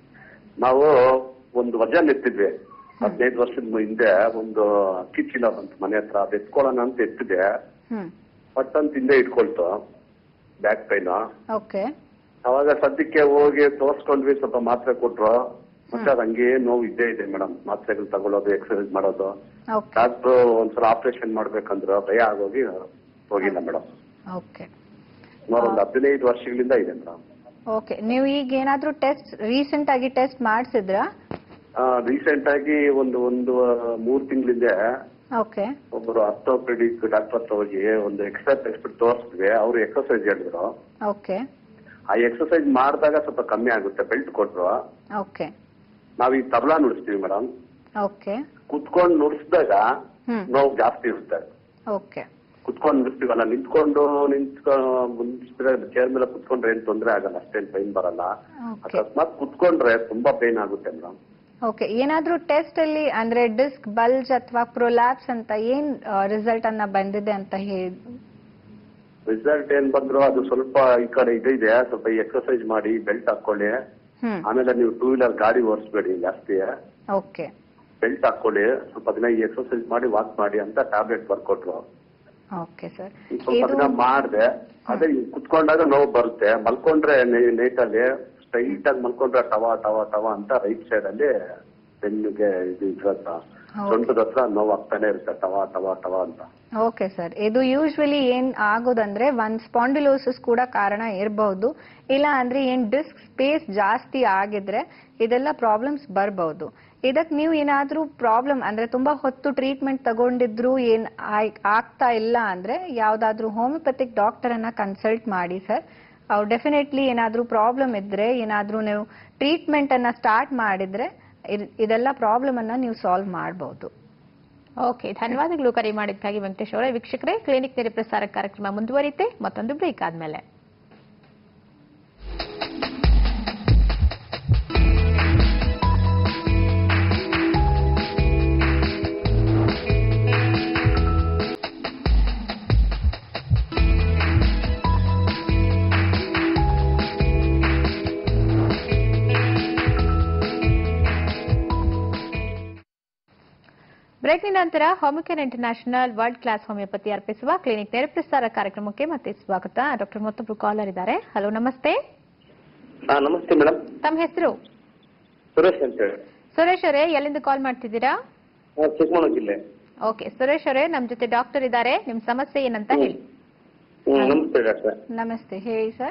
ನಾವು ಒಂದು ವಜನ್ ಎತ್ತಿದ್ವಿ ಹದಿನೈದು ವರ್ಷದ ಹಿಂದೆ ಒಂದು ಅಕ್ಕಿ ಚೀಲ ಬಂತು ಮನೆ ಹತ್ರ ಅದು ಎತ್ಕೊಳ್ಳೋಣ ಅಂತ ಎತ್ತಿದೆ ಹ್ಮ್ ಪಟ್ ಅಂತ ಹಿಂದೆ ಇಟ್ಕೊಳ್ತು ಬ್ಯಾಕ್ ಪೈನ್ ಓಕೆ ಅವಾಗ ಸದ್ಯಕ್ಕೆ ಹೋಗಿ ತೋರ್ಸ್ಕೊಂಡ್ವಿ ಸ್ವಲ್ಪ ಮಾತ್ರೆ ಕೊಟ್ರು ಮತ್ತೆ ಅದು ಹಂಗೆ ನೋವು ಇದ್ದೇ ಇದೆ ಮೇಡಮ್ ಮಾತ್ರೆಗಳು ತಗೊಳ್ಳೋದು ಎಕ್ಸರ್ಸೈಸ್ ಮಾಡೋದು ಓಕೆ ಡಾಕ್ಟ್ರು ಒಂದ್ಸಲ ಆಪರೇಷನ್ ಮಾಡ್ಬೇಕಂದ್ರು ಭಯ ಆಗೋಗಿ ಹೋಗಿಲ್ಲ ಮೇಡಮ್ ಓಕೆ ಸುಮಾರು ಒಂದು ಹದಿನೈದು ವರ್ಷಗಳಿಂದ ಇದೆ ಮೇಡಮ್ ಓಕೆ ನೀವು ಈಗ ಏನಾದ್ರೂ ಟೆಸ್ಟ್ ರೀಸೆಂಟ್ ಆಗಿ ಟೆಸ್ಟ್ ಮಾಡಿಸಿದ್ರಾ ರೀಸೆಂಟ್ ಆಗಿ ಒಂದು ಒಂದು ಮೂರ್ ತಿಂಗಳಿಂದ ಓಕೆ ಒಬ್ಬರು ಅರ್ಥೋಪೆಡಿಕ್ ಡಾಕ್ಟರ್ ಹತ್ರ ಹೋಗಿ ಒಂದು ಎಕ್ಸರ್ಸೈಸ್ ಎಕ್ಸ್ಬಿಟ್ಟು ತೋರಿಸಿದ್ವಿ ಅವರು ಎಕ್ಸರ್ಸೈಸ್ ಹೇಳಿದ್ರು ಓಕೆ ಆ ಎಕ್ಸರ್ಸೈಸ್ ಮಾಡಿದಾಗ ಸ್ವಲ್ಪ ಕಮ್ಮಿ ಆಗುತ್ತೆ ಬೆಲ್ಟ್ ಕೊಟ್ರು ಓಕೆ ನಾವ್ ಈ ತಬಲಾ ನುಡಿಸ್ತೀವಿ ಮೇಡಮ್ ಓಕೆ ಕುತ್ಕೊಂಡು ನುಡಿಸಿದಾಗ ಹ್ಮ್ ನೋವು ಜಾಸ್ತಿ ಇರುತ್ತೆ ಓಕೆ ಕುತ್ಕೊಂಡು ನುಡಿಸ್ತೀವಲ್ಲ ನಿಂತ್ಕೊಂಡು ನಿಂತ್ಕೊಂಡ್ರೆ ಚೇರ್ ಮೇಲೆ ಕುತ್ಕೊಂಡ್ರೆ ಏನ್ ತೊಂದ್ರೆ ಆಗಲ್ಲ ಅಷ್ಟೇನ್ ಪೈನ್ ಬರಲ್ಲ ಓಕೆ ಅಕಸ್ಮಾತ್ ಕುತ್ಕೊಂಡ್ರೆ ತುಂಬಾ ಪೈನ್ ಆಗುತ್ತೆ ಮೇಡಮ್ ಓಕೆ ಏನಾದ್ರೂ ಟೆಸ್ಟ್ ಅಲ್ಲಿ ಅಂದ್ರೆ ಡಿಸ್ಕ್ ಬಲ್ಜ್ ಅಥವಾ ಪ್ರೊಲ್ಯಾಪ್ಸ್ ಅಂತ ಏನ್ ರಿಸಲ್ಟ್ ಅನ್ನ ಬಂದಿದೆ ಅಂತ ಹೇಳಿ ರಿಸಲ್ಟ್ ಏನ್ ಬಂದ್ರು ಅದು ಸ್ವಲ್ಪ ಈ ಕಡೆ ಇದು ಇದೆ ಸ್ವಲ್ಪ ಎಕ್ಸರ್ಸೈಸ್ ಮಾಡಿ ಬೆಲ್ಟ್ ಹಾಕೊಳ್ಳಿ ಹ್ಮ್ ಆಮೇಲೆ ನೀವು ಟೂ ವೀಲರ್ ಗಾಡಿ ಓಡಿಸ್ಬೇಡಿ ಜಾಸ್ತಿ ಓಕೆ ಬೆಲ್ಟ್ ಹಾಕೊಳ್ಳಿ ಸ್ವಲ್ಪ ದಿನ ಎಕ್ಸರ್ಸೈಸ್ ಮಾಡಿ ವಾಕ್ ಮಾಡಿ ಅಂತ ಟ್ಯಾಬ್ಲೆಟ್ ಬರ್ಕೊಟ್ರು ಓಕೆ ಸರ್ ಸ್ವಲ್ಪ ಇದು ದಿನ ಮಾಡ್ದೆ ಅದೇ ಹಿಂಗ್ ಕುತ್ಕೊಂಡಾಗ ನೋವು ಬರುತ್ತೆ ಮಲ್ಕೊಂಡ್ರೆ ನೈಟ್ ಅಲ್ಲಿ ಸ್ಟ್ರೈಟ್ ಆಗಿ ಮಲ್ಕೊಂಡ್ರೆ ಟವ ಟವ ಟವ ಅಂತ ರೈಟ್ ಸೈಡ್ ಅಲ್ಲಿ ಬೆನ್ನಿಗೆ ಇದು ಇದ್ರ ಹತ್ರ ಸೊಂಟದ ಹತ್ರ ನೋವು ಆಗ್ತಾನೆ ಇರುತ್ತೆ ಟವ ಟವ ಟವ ಅಂತ ಓಕೆ ಸರ್ ಇದು ಯೂಶ್ವಲಿ ಏನ್ ಆಗೋದಂದ್ರೆ ಒಂದ್ ಸ್ಪಾಂಡಿಲೋಸಿಸ್ ಕೂಡ ಕಾರಣ ಇರಬಹುದು ಇಲ್ಲ ಅಂದ್ರೆ ಏನ್ ಡಿಸ್ಕ್ ಸ್ಪೇಸ್ ಜಾಸ್ತಿ ಆಗಿದ್ರೆ ಇದೆಲ್ಲ ಪ್ರಾಬ್ಲಮ್ಸ್ ಬರಬಹುದು ಇದಕ್ ನೀವು ಏನಾದ್ರೂ ಪ್ರಾಬ್ಲಮ್ ಅಂದ್ರೆ ತುಂಬಾ ಹೊತ್ತು ಟ್ರೀಟ್ಮೆಂಟ್ ತಗೊಂಡಿದ್ರು ಏನ್ ಆಯ್- ಆಗ್ತಾ ಇಲ್ಲ ಅಂದ್ರೆ ಯಾವ್ದಾದ್ರೂ ಹೋಮಿಯೋಪತಿಕ್ ಡಾಕ್ಟರ್ ಅನ್ನ ಕನ್ಸಲ್ಟ್ ಮಾಡಿ ಸರ್ ಅವ್ರು ಡೆಫಿನೆಟ್ಲಿ ಏನಾದ್ರೂ ಪ್ರಾಬ್ಲಮ್ ಇದ್ರೆ ಏನಾದ್ರೂ ನೀವು ಟ್ರೀಟ್ಮೆಂಟ್ ಅನ್ನ ಸ್ಟಾರ್ಟ್ ಮಾಡಿದ್ರೆ ಇದ್- ಇದೆಲ್ಲ ಪ್ರಾಬ್ಲಮ್ ಅನ್ನ ನೀವು ಸಾಲ್ವ್ ಮಾಡಬಹುದು ಓಕೆ ಧನ್ಯವಾದಗಳು ಕರೆ ಮಾಡಿದ್ದಕ್ಕಾಗಿ ವೆಂಕಟೇಶ್ ಅವರೇ ವೀಕ್ಷಕರೇ ಕ್ಲಿನಿಕ್ ನೇರ ಪ್ರಸಾರ ಕಾರ್ಯಕ್ರಮ ಮುಂದುವರಿತೆ ಮತ್ತೊಂದು ಬ್ರೇಕ್ ಆದ್ಮೇಲೆ ಬ್ರೇಕ್ನ ನಂತರ Homicare international world class homeopathy ಅರ್ಪಿಸುವ ಕ್ಲಿನಿಕ್ ನೇರ ಪ್ರಸಾರ ಕಾರ್ಯಕ್ರಮಕ್ಕೆ ಮತ್ತೆ ಸ್ವಾಗತ ಡಾಕ್ಟರ್ ಮತ್ತೊಬ್ರು ಕಾಲರ್ ಇದ್ದಾರೆ ಹಲೋ ನಮಸ್ತೆ ಹಾ ನಮಸ್ತೆ ಮೇಡಮ್ ತಮ್ಮ ಹೆಸರು ಸುರೇಶ್ ಅಂತ ಹೇಳಿ ಸುರೇಶ್ ಅವರೇ ಎಲ್ಲಿಂದ ಕಾಲ್ ಮಾಡ್ತಿದ್ದೀರಾ ನಾವು ಚಿಕ್ಕಮಗಳೂರು ಜಿಲ್ಲೆ ಓಕೆ ಸುರೇಶ್ ಅವರೇ ನಮ್ ಜೊತೆ ಡಾಕ್ಟರ್ ಇದ್ದಾರೆ ನಿಮ್ ಸಮಸ್ಯೆ ಏನಂತ ಹೇಳಿ ಹ್ಮ್ ನಮಸ್ತೆ ಡಾಕ್ಟರ್ ನಮಸ್ತೆ ಹೇಳಿ ಸರ್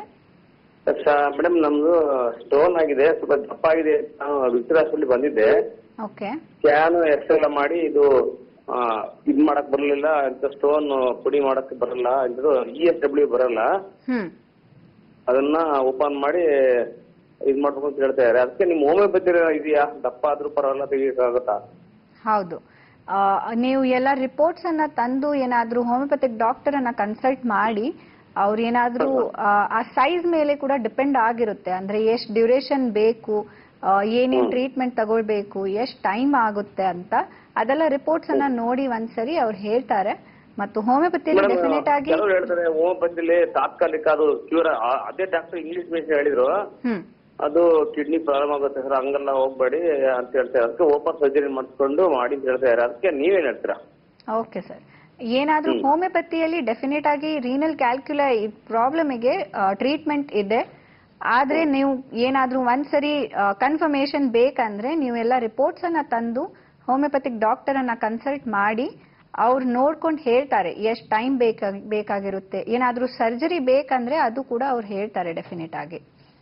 ಮೇಡಮ್ ನಮ್ದು ಸ್ಟೋನ್ ಆಗಿದೆ ಸ್ವಲ್ಪ ದಪ್ಪ ಆಗಿದೆ ನಾನು ವಿಕ್ಟೋರಿಯಾ ಹಾಸ್ಪಿಟಲ್ ಬಂದಿದ್ದೆ ಓಕೆ ಸ್ಕ್ಯಾನ್ ಎಕ್ಸ್ ಎಲ್ಲ ಮಾಡಿ ಇದು ಆ, ಇದ್ ಮಾಡಕ್ ಬರಲಿಲ್ಲ ಅಂತ ಸ್ಟೋನ್ ಪುಡಿ ಮಾಡಕ್ ಬರಲ್ಲ ಇದು ಇ ಎಸ್ ಡಬ್ಲ್ಯೂ ಬರಲ್ಲ ಹ್ಮ್ ಅದನ್ನ ಓಪನ್ ಮಾಡಿ ಇದ್ ಮಾಡ್ಬೇಕು ಅಂತ ಹೇಳ್ತಾ ಇದ್ದಾರೆ ಅದಕ್ಕೆ ನಿಮ್ ಹೋಮಿಯೋಪತಿ ಇದೆಯಾ ದಪ್ಪ ಆದ್ರೂ ಪರವಾಗಿಲ್ಲ ತೆಗಿಯಕ್ಕಾಗತ್ತಾ ಹೌದು ಆ, ನೀವು ಎಲ್ಲ ರಿಪೋರ್ಟ್ಸ್ ಅನ್ನ ತಂದು ಏನಾದ್ರೂ ಹೋಮಿಯೋಪತಿಕ್ ಡಾಕ್ಟರ್ ಅನ್ನ ಕನ್ಸಲ್ಟ್ ಮಾಡಿ ಅವ್ರು ಏನಾದ್ರೂ ಆ, ಆ ಸೈಜ್ ಮೇಲೆ ಕೂಡ ಡಿಪೆಂಡ್ ಆಗಿರುತ್ತೆ ಅಂದ್ರೆ ಎಷ್ಟು ಡ್ಯೂರೇಷನ್ ಬೇಕು ಆ, ಏನೇನ್ ಟ್ರೀಟ್ಮೆಂಟ್ ತಗೊಳ್ಬೇಕು ಎಷ್ಟು ಟೈಮ್ ಆಗುತ್ತೆ ಅಂತ ಅದೆಲ್ಲ ರಿಪೋರ್ಟ್ಸ್ ಅನ್ನ ನೋಡಿ ಒಂದ್ಸರಿ ಅವ್ರು ಹೇಳ್ತಾರೆ ಮತ್ತು ಹೋಮಿಯೋಪತಿಯಲ್ಲಿ ಮೇಡಮ್ ಡೆಫಿನೆಟ್ ಆಗಿ ಕೆಲವರು ಹೇಳ್ತಾರೆ ಹೋಮಿಯೋಪತಿಲಿ ತಾತ್ಕಾಲಿಕ ಅದು ಕ್ಯೂರ್ ಅದೇ ಡಾಕ್ಟರ್ ಇಂಗ್ಲಿಷ್ ಮೆಡಿಸಿನ್ ಹೇಳಿದ್ರು ಹ್ಮ್ ಅದು ಕಿಡ್ನಿ ಪ್ರಾಬ್ಲಮ್ ಆಗುತ್ತೆ ಸರ್ ಹಂಗೆಲ್ಲ ಹೋಗ್ಬೇಡಿ ಅಂತ ಹೇಳ್ತಾರೆ ಅದಕ್ಕೆ ಓಪನ್ ಸರ್ಜರಿ ಮಾಡಿಸ್ಕೊಂಡು ಮಾಡಿ ಅಂತ ಹೇಳ್ತಾ ಇದ್ದಾರೆ ಅದಕ್ಕೆ ನೀವೇನ್ ಹೇಳ್ತೀರಾ ಓಕೆ ಸರ್ ಏನಾದ್ರೂ ಹೋಮಿಯೋಪತಿಯಲ್ಲಿ ಡೆಫಿನೆಟ್ ಆಗಿ ರೀನಲ್ ಕ್ಯಾಲ್ಕ್ಯುಲೈ ಪ್ರಾಬ್ಲಮಿಗೆ ಟ್ರೀಟ್ಮೆಂಟ್ ಇದೆ ಆದ್ರೆ ನೀವು ಏನಾದ್ರೂ ಒಂದ್ಸರಿ ಕನ್ಫರ್ಮೇಶನ್ ಬೇಕಂದ್ರೆ ನೀವೆಲ್ಲ ರಿಪೋರ್ಟ್ಸ್ ಅನ್ನ ತಂದು ಹೋಮಿಯೋಪತಿಕ್ ಡಾಕ್ಟರ್ ಅನ್ನ ಕನ್ಸಲ್ಟ್ ಮಾಡಿ ಅವ್ರು ನೋಡ್ಕೊಂಡು ಹೇಳ್ತಾರೆ ಎಷ್ಟು ಟೈಮ್ ಬೇಕಾಗಿ ಬೇಕಾಗಿರುತ್ತೆ ಏನಾದ್ರೂ ಸರ್ಜರಿ ಬೇಕಂದ್ರೆ ಅದು ಕೂಡ ಅವ್ರು ಹೇಳ್ತಾರೆ ಡೆಫಿನೆಟ್ ಆಗಿ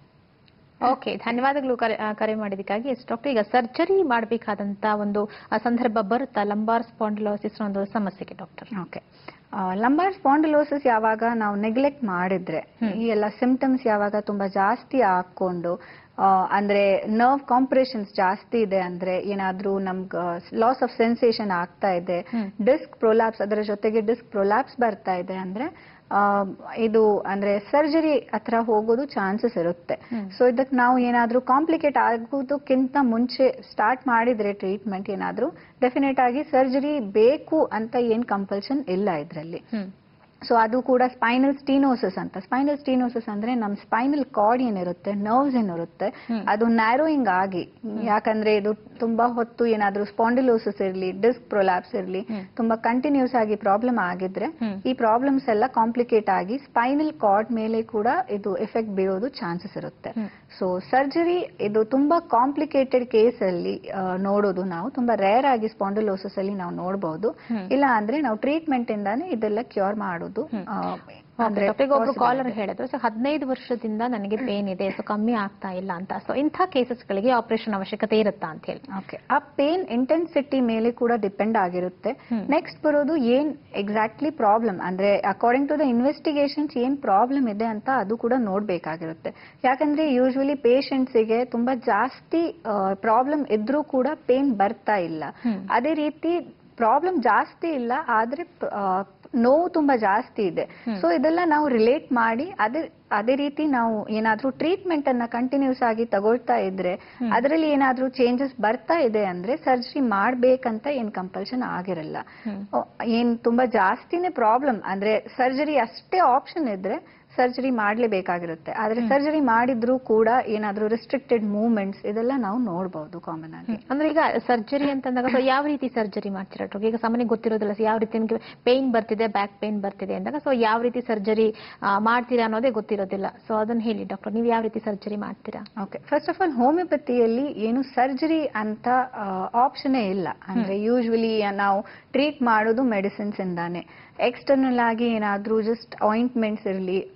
ಓಕೆ ಧನ್ಯವಾದಗಳು ಕರೆ ಆ, ಕರೆ ಮಾಡಿದ್ದಕ್ಕಾಗಿ ಎಸ್ ಡಾಕ್ಟರ್ ಈಗ ಸರ್ಜರಿ ಮಾಡಬೇಕಾದಂತ ಒಂದು ಆ, ಸಂದರ್ಭ ಬರುತ್ತಾ ಲಂಬಾರ್ ಸ್ಪಾಂಡಿಲೋಸಿಸ್ ಒಂದು ಸಮಸ್ಯೆಗೆ ಡಾಕ್ಟರ್ ಓಕೆ ಲಂಬಾರ್ ಸ್ಪಾಂಡಿಲೋಸಿಸ್ ಯಾವಾಗ ನಾವು ನೆಗ್ಲೆಕ್ಟ್ ಮಾಡಿದ್ರೆ ಈ ಎಲ್ಲ ಸಿಂಪ್ಟಮ್ಸ್ ಯಾವಾಗ ತುಂಬಾ ಜಾಸ್ತಿ ಹಾಕೊಂಡು ಆ, ಅಂದ್ರೆ ನರ್ವ್ ಕಾಂಪ್ರೆಷನ್ಸ್ ಜಾಸ್ತಿ ಇದೆ ಅಂದ್ರೆ ಏನಾದ್ರೂ ನಮ್ಗೆ ಲಾಸ್ ಆಫ್ ಸೆನ್ಸೇಷನ್ ಆಗ್ತಾ ಇದೆ ಡಿಸ್ಕ್ ಪ್ರೊಲ್ಯಾಪ್ಸ್ ಅದರ ಜೊತೆಗೆ ಡಿಸ್ಕ್ ಪ್ರೊಲ್ಯಾಪ್ಸ್ ಬರ್ತಾ ಇದೆ ಅಂದ್ರೆ ಆ, ಇದು ಅಂದ್ರೆ ಸರ್ಜರಿ ಹತ್ರ ಹೋಗೋದು ಚಾನ್ಸಸ್ ಇರುತ್ತೆ ಸೊ ಇದಕ್ಕೆ ನಾವು ಏನಾದ್ರೂ ಕಾಂಪ್ಲಿಕೇಟ್ ಆಗೋದಕ್ಕಿಂತ ಮುಂಚೆ ಸ್ಟಾರ್ಟ್ ಮಾಡಿದ್ರೆ ಟ್ರೀಟ್ಮೆಂಟ್ ಏನಾದ್ರೂ ಡೆಫಿನೆಟ್ ಆಗಿ ಸರ್ಜರಿ ಬೇಕು ಅಂತ ಏನ್ ಕಂಪಲ್ಷನ್ ಇಲ್ಲ ಇದರಲ್ಲಿ ಸೊ ಅದು ಕೂಡ ಸ್ಪೈನಲ್ ಸ್ಟೀನೋಸಿಸ್ ಅಂತ ಸ್ಪೈನಲ್ ಸ್ಟೀನೋಸಿಸ್ ಅಂದ್ರೆ ನಮ್ ಸ್ಪೈನಲ್ ಕಾರ್ಡ್ ಏನಿರುತ್ತೆ ನರ್ವ್ಸ್ ಏನಿರುತ್ತೆ ಅದು ನ್ಯಾರೋಯಿಂಗ್ ಆಗಿ ಯಾಕಂದ್ರೆ ಇದು ತುಂಬಾ ಹೊತ್ತು ಏನಾದ್ರೂ ಸ್ಪಾಂಡಿಲೋಸಿಸ್ ಇರ್ಲಿ ಡಿಸ್ಕ್ ಪ್ರೊಲ್ಯಾಪ್ಸ್ ಇರ್ಲಿ ತುಂಬಾ ಕಂಟಿನ್ಯೂಸ್ ಆಗಿ ಪ್ರಾಬ್ಲಮ್ ಆಗಿದ್ರೆ ಈ ಪ್ರಾಬ್ಲಮ್ಸ್ ಎಲ್ಲ ಕಾಂಪ್ಲಿಕೇಟ್ ಆಗಿ ಸ್ಪೈನಲ್ ಕಾರ್ಡ್ ಮೇಲೆ ಕೂಡ ಇದು ಎಫೆಕ್ಟ್ ಬೀಳೋದು ಚಾನ್ಸಸ್ ಇರುತ್ತೆ ಸೊ ಸರ್ಜರಿ ಇದು ತುಂಬಾ ಕಾಂಪ್ಲಿಕೇಟೆಡ್ ಕೇಸ್ ಅಲ್ಲಿ ಆ, ನೋಡೋದು ನಾವು ತುಂಬಾ ರೇರ್ ಆಗಿ ಸ್ಪಾಂಡಿಲೋಸಿಸ್ ಅಲ್ಲಿ ನಾವು ನೋಡಬಹುದು ಇಲ್ಲ ಅಂದ್ರೆ ನಾವು ಟ್ರೀಟ್ಮೆಂಟ್ ಇಂದಾನೆ ಇದೆಲ್ಲ ಕ್ಯೂರ್ ಮಾಡೋದು ಆ, ಅಂದ್ರೆ ಡಾಕ್ಟರ್ ಒಬ್ರು possible ಕಾಲರ್ ಇದೆ. ಹೇಳಿದ್ರು ಸೊ ಹದಿನೈದು ವರ್ಷದಿಂದ ನನಗೆ ಪೇನ್ ಇದೆ ಸೊ ಕಮ್ಮಿ ಆಗ್ತಾ ಇಲ್ಲ ಅಂತ ಸೊ ಇಂಥ ಕೇಸಸ್ಗಳಿಗೆ ಆಪರೇಷನ್ ಅವಶ್ಯಕತೆ ಇರುತ್ತಾ ಅಂತ ಹೇಳಿ ಓಕೆ ಆ ಪೇನ್ ಇಂಟೆನ್ಸಿಟಿ ಮೇಲೆ ಕೂಡ ಡಿಪೆಂಡ್ ಆಗಿರುತ್ತೆ ನೆಕ್ಸ್ಟ್ ಬರೋದು ಏನ್ ಎಕ್ಸಾಕ್ಟ್ಲಿ ಪ್ರಾಬ್ಲಮ್ ಅಂದ್ರೆ ಅಕಾರ್ಡಿಂಗ್ ಟು ದ ಇನ್ವೆಸ್ಟಿಗೇಷನ್ಸ್ ಏನ್ ಪ್ರಾಬ್ಲಮ್ ಇದೆ ಅಂತ ಅದು ಕೂಡ ನೋಡ್ಬೇಕಾಗಿರುತ್ತೆ ಯಾಕಂದ್ರೆ ಯೂಶುವಲಿ ಗೆ ತುಂಬಾ ಜಾಸ್ತಿ ಪ್ರಾಬ್ಲಮ್ ಇದ್ರೂ ಕೂಡ ಪೇನ್ ಬರ್ತಾ ಇಲ್ಲ ಅದೇ ರೀತಿ ಪ್ರಾಬ್ಲಮ್ ಜಾಸ್ತಿ ಇಲ್ಲ ಆದ್ರೆ ಆ, ನೋವು ತುಂಬಾ ಜಾಸ್ತಿ ಇದೆ ಸೊ ಇದೆಲ್ಲ ನಾವು ರಿಲೇಟ್ ಮಾಡಿ ಅದೇ ಅದೇ ರೀತಿ ನಾವು ಏನಾದ್ರೂ ಟ್ರೀಟ್ಮೆಂಟ್ ಅನ್ನ ಕಂಟಿನ್ಯೂಸ್ ಆಗಿ ತಗೊಳ್ತಾ ಇದ್ರೆ ಅದರಲ್ಲಿ ಏನಾದ್ರೂ ಚೇಂಜಸ್ ಬರ್ತಾ ಇದೆ ಅಂದ್ರೆ ಸರ್ಜರಿ ಮಾಡ್ಬೇಕಂತ ಏನ್ ಕಂಪಲ್ಷನ್ ಆಗಿರಲ್ಲ ಓ, ಏನ್ ತುಂಬಾ ಜಾಸ್ತಿನೇ ಪ್ರಾಬ್ಲಮ್ ಅಂದ್ರೆ ಸರ್ಜರಿ ಅಷ್ಟೇ ಆಪ್ಷನ್ ಇದ್ರೆ ಸರ್ಜರಿ ಮಾಡ್ಲೇಬೇಕಾಗಿರುತ್ತೆ ಆದ್ರೆ ಸರ್ಜರಿ ಮಾಡಿದ್ರು ಕೂಡ ಏನಾದ್ರೂ ರಿಸ್ಟ್ರಿಕ್ಟೆಡ್ ಮೂವ್ಮೆಂಟ್ಸ್ ಇದೆಲ್ಲ ನಾವು ನೋಡಬಹುದು ಕಾಮನ್ ಆಗಿ ಅಂದ್ರೆ ಈಗ ಸರ್ಜರಿ ಅಂತಂದಾಗ ಸೊ ಯಾವ ರೀತಿ ಸರ್ಜರಿ ಮಾಡ್ತೀರಾ ಡಾಕ್ಟರ್ ಈಗ ಸಾಮಾನ್ಯ ಗೊತ್ತಿರೋದಿಲ್ಲ ಸೊ ಯಾವ ರೀತಿ ನಿಮಗೆ ಪೇನ್ ಬರ್ತಿದೆ ಬ್ಯಾಕ್ ಪೇನ್ ಬರ್ತಿದೆ ಅಂದಾಗ ಸೊ ಯಾವ ರೀತಿ ಸರ್ಜರಿ ಮಾಡ್ತೀರಾ ಅನ್ನೋದೇ ಗೊತ್ತಿರೋದಿಲ್ಲ ಸೊ ಅದನ್ನ ಹೇಳಿ ಡಾಕ್ಟರ್ ನೀವು ಯಾವ ರೀತಿ ಸರ್ಜರಿ ಮಾಡ್ತೀರಾ ಓಕೆ ಫಸ್ಟ್ ಆಫ್ ಆಲ್ ಹೋಮಿಯೋಪತಿಯಲ್ಲಿ ಏನು ಸರ್ಜರಿ ಅಂತ ಆಪ್ಷನೇ ಇಲ್ಲ ಅಂದ್ರೆ ಯೂಶುವಲಿ ನಾವು ಟ್ರೀಟ್ ಮಾಡೋದು ಮೆಡಿಸಿನ್ಸ್ ಇಂದಾನೆ ಎಕ್ಸ್ಟರ್ನಲ್ ಆಗಿ ಏನಾದ್ರೂ ಜಸ್ಟ್ ಆಯಿಂಟ್ಮೆಂಟ್ಸ್ ಇರಲಿ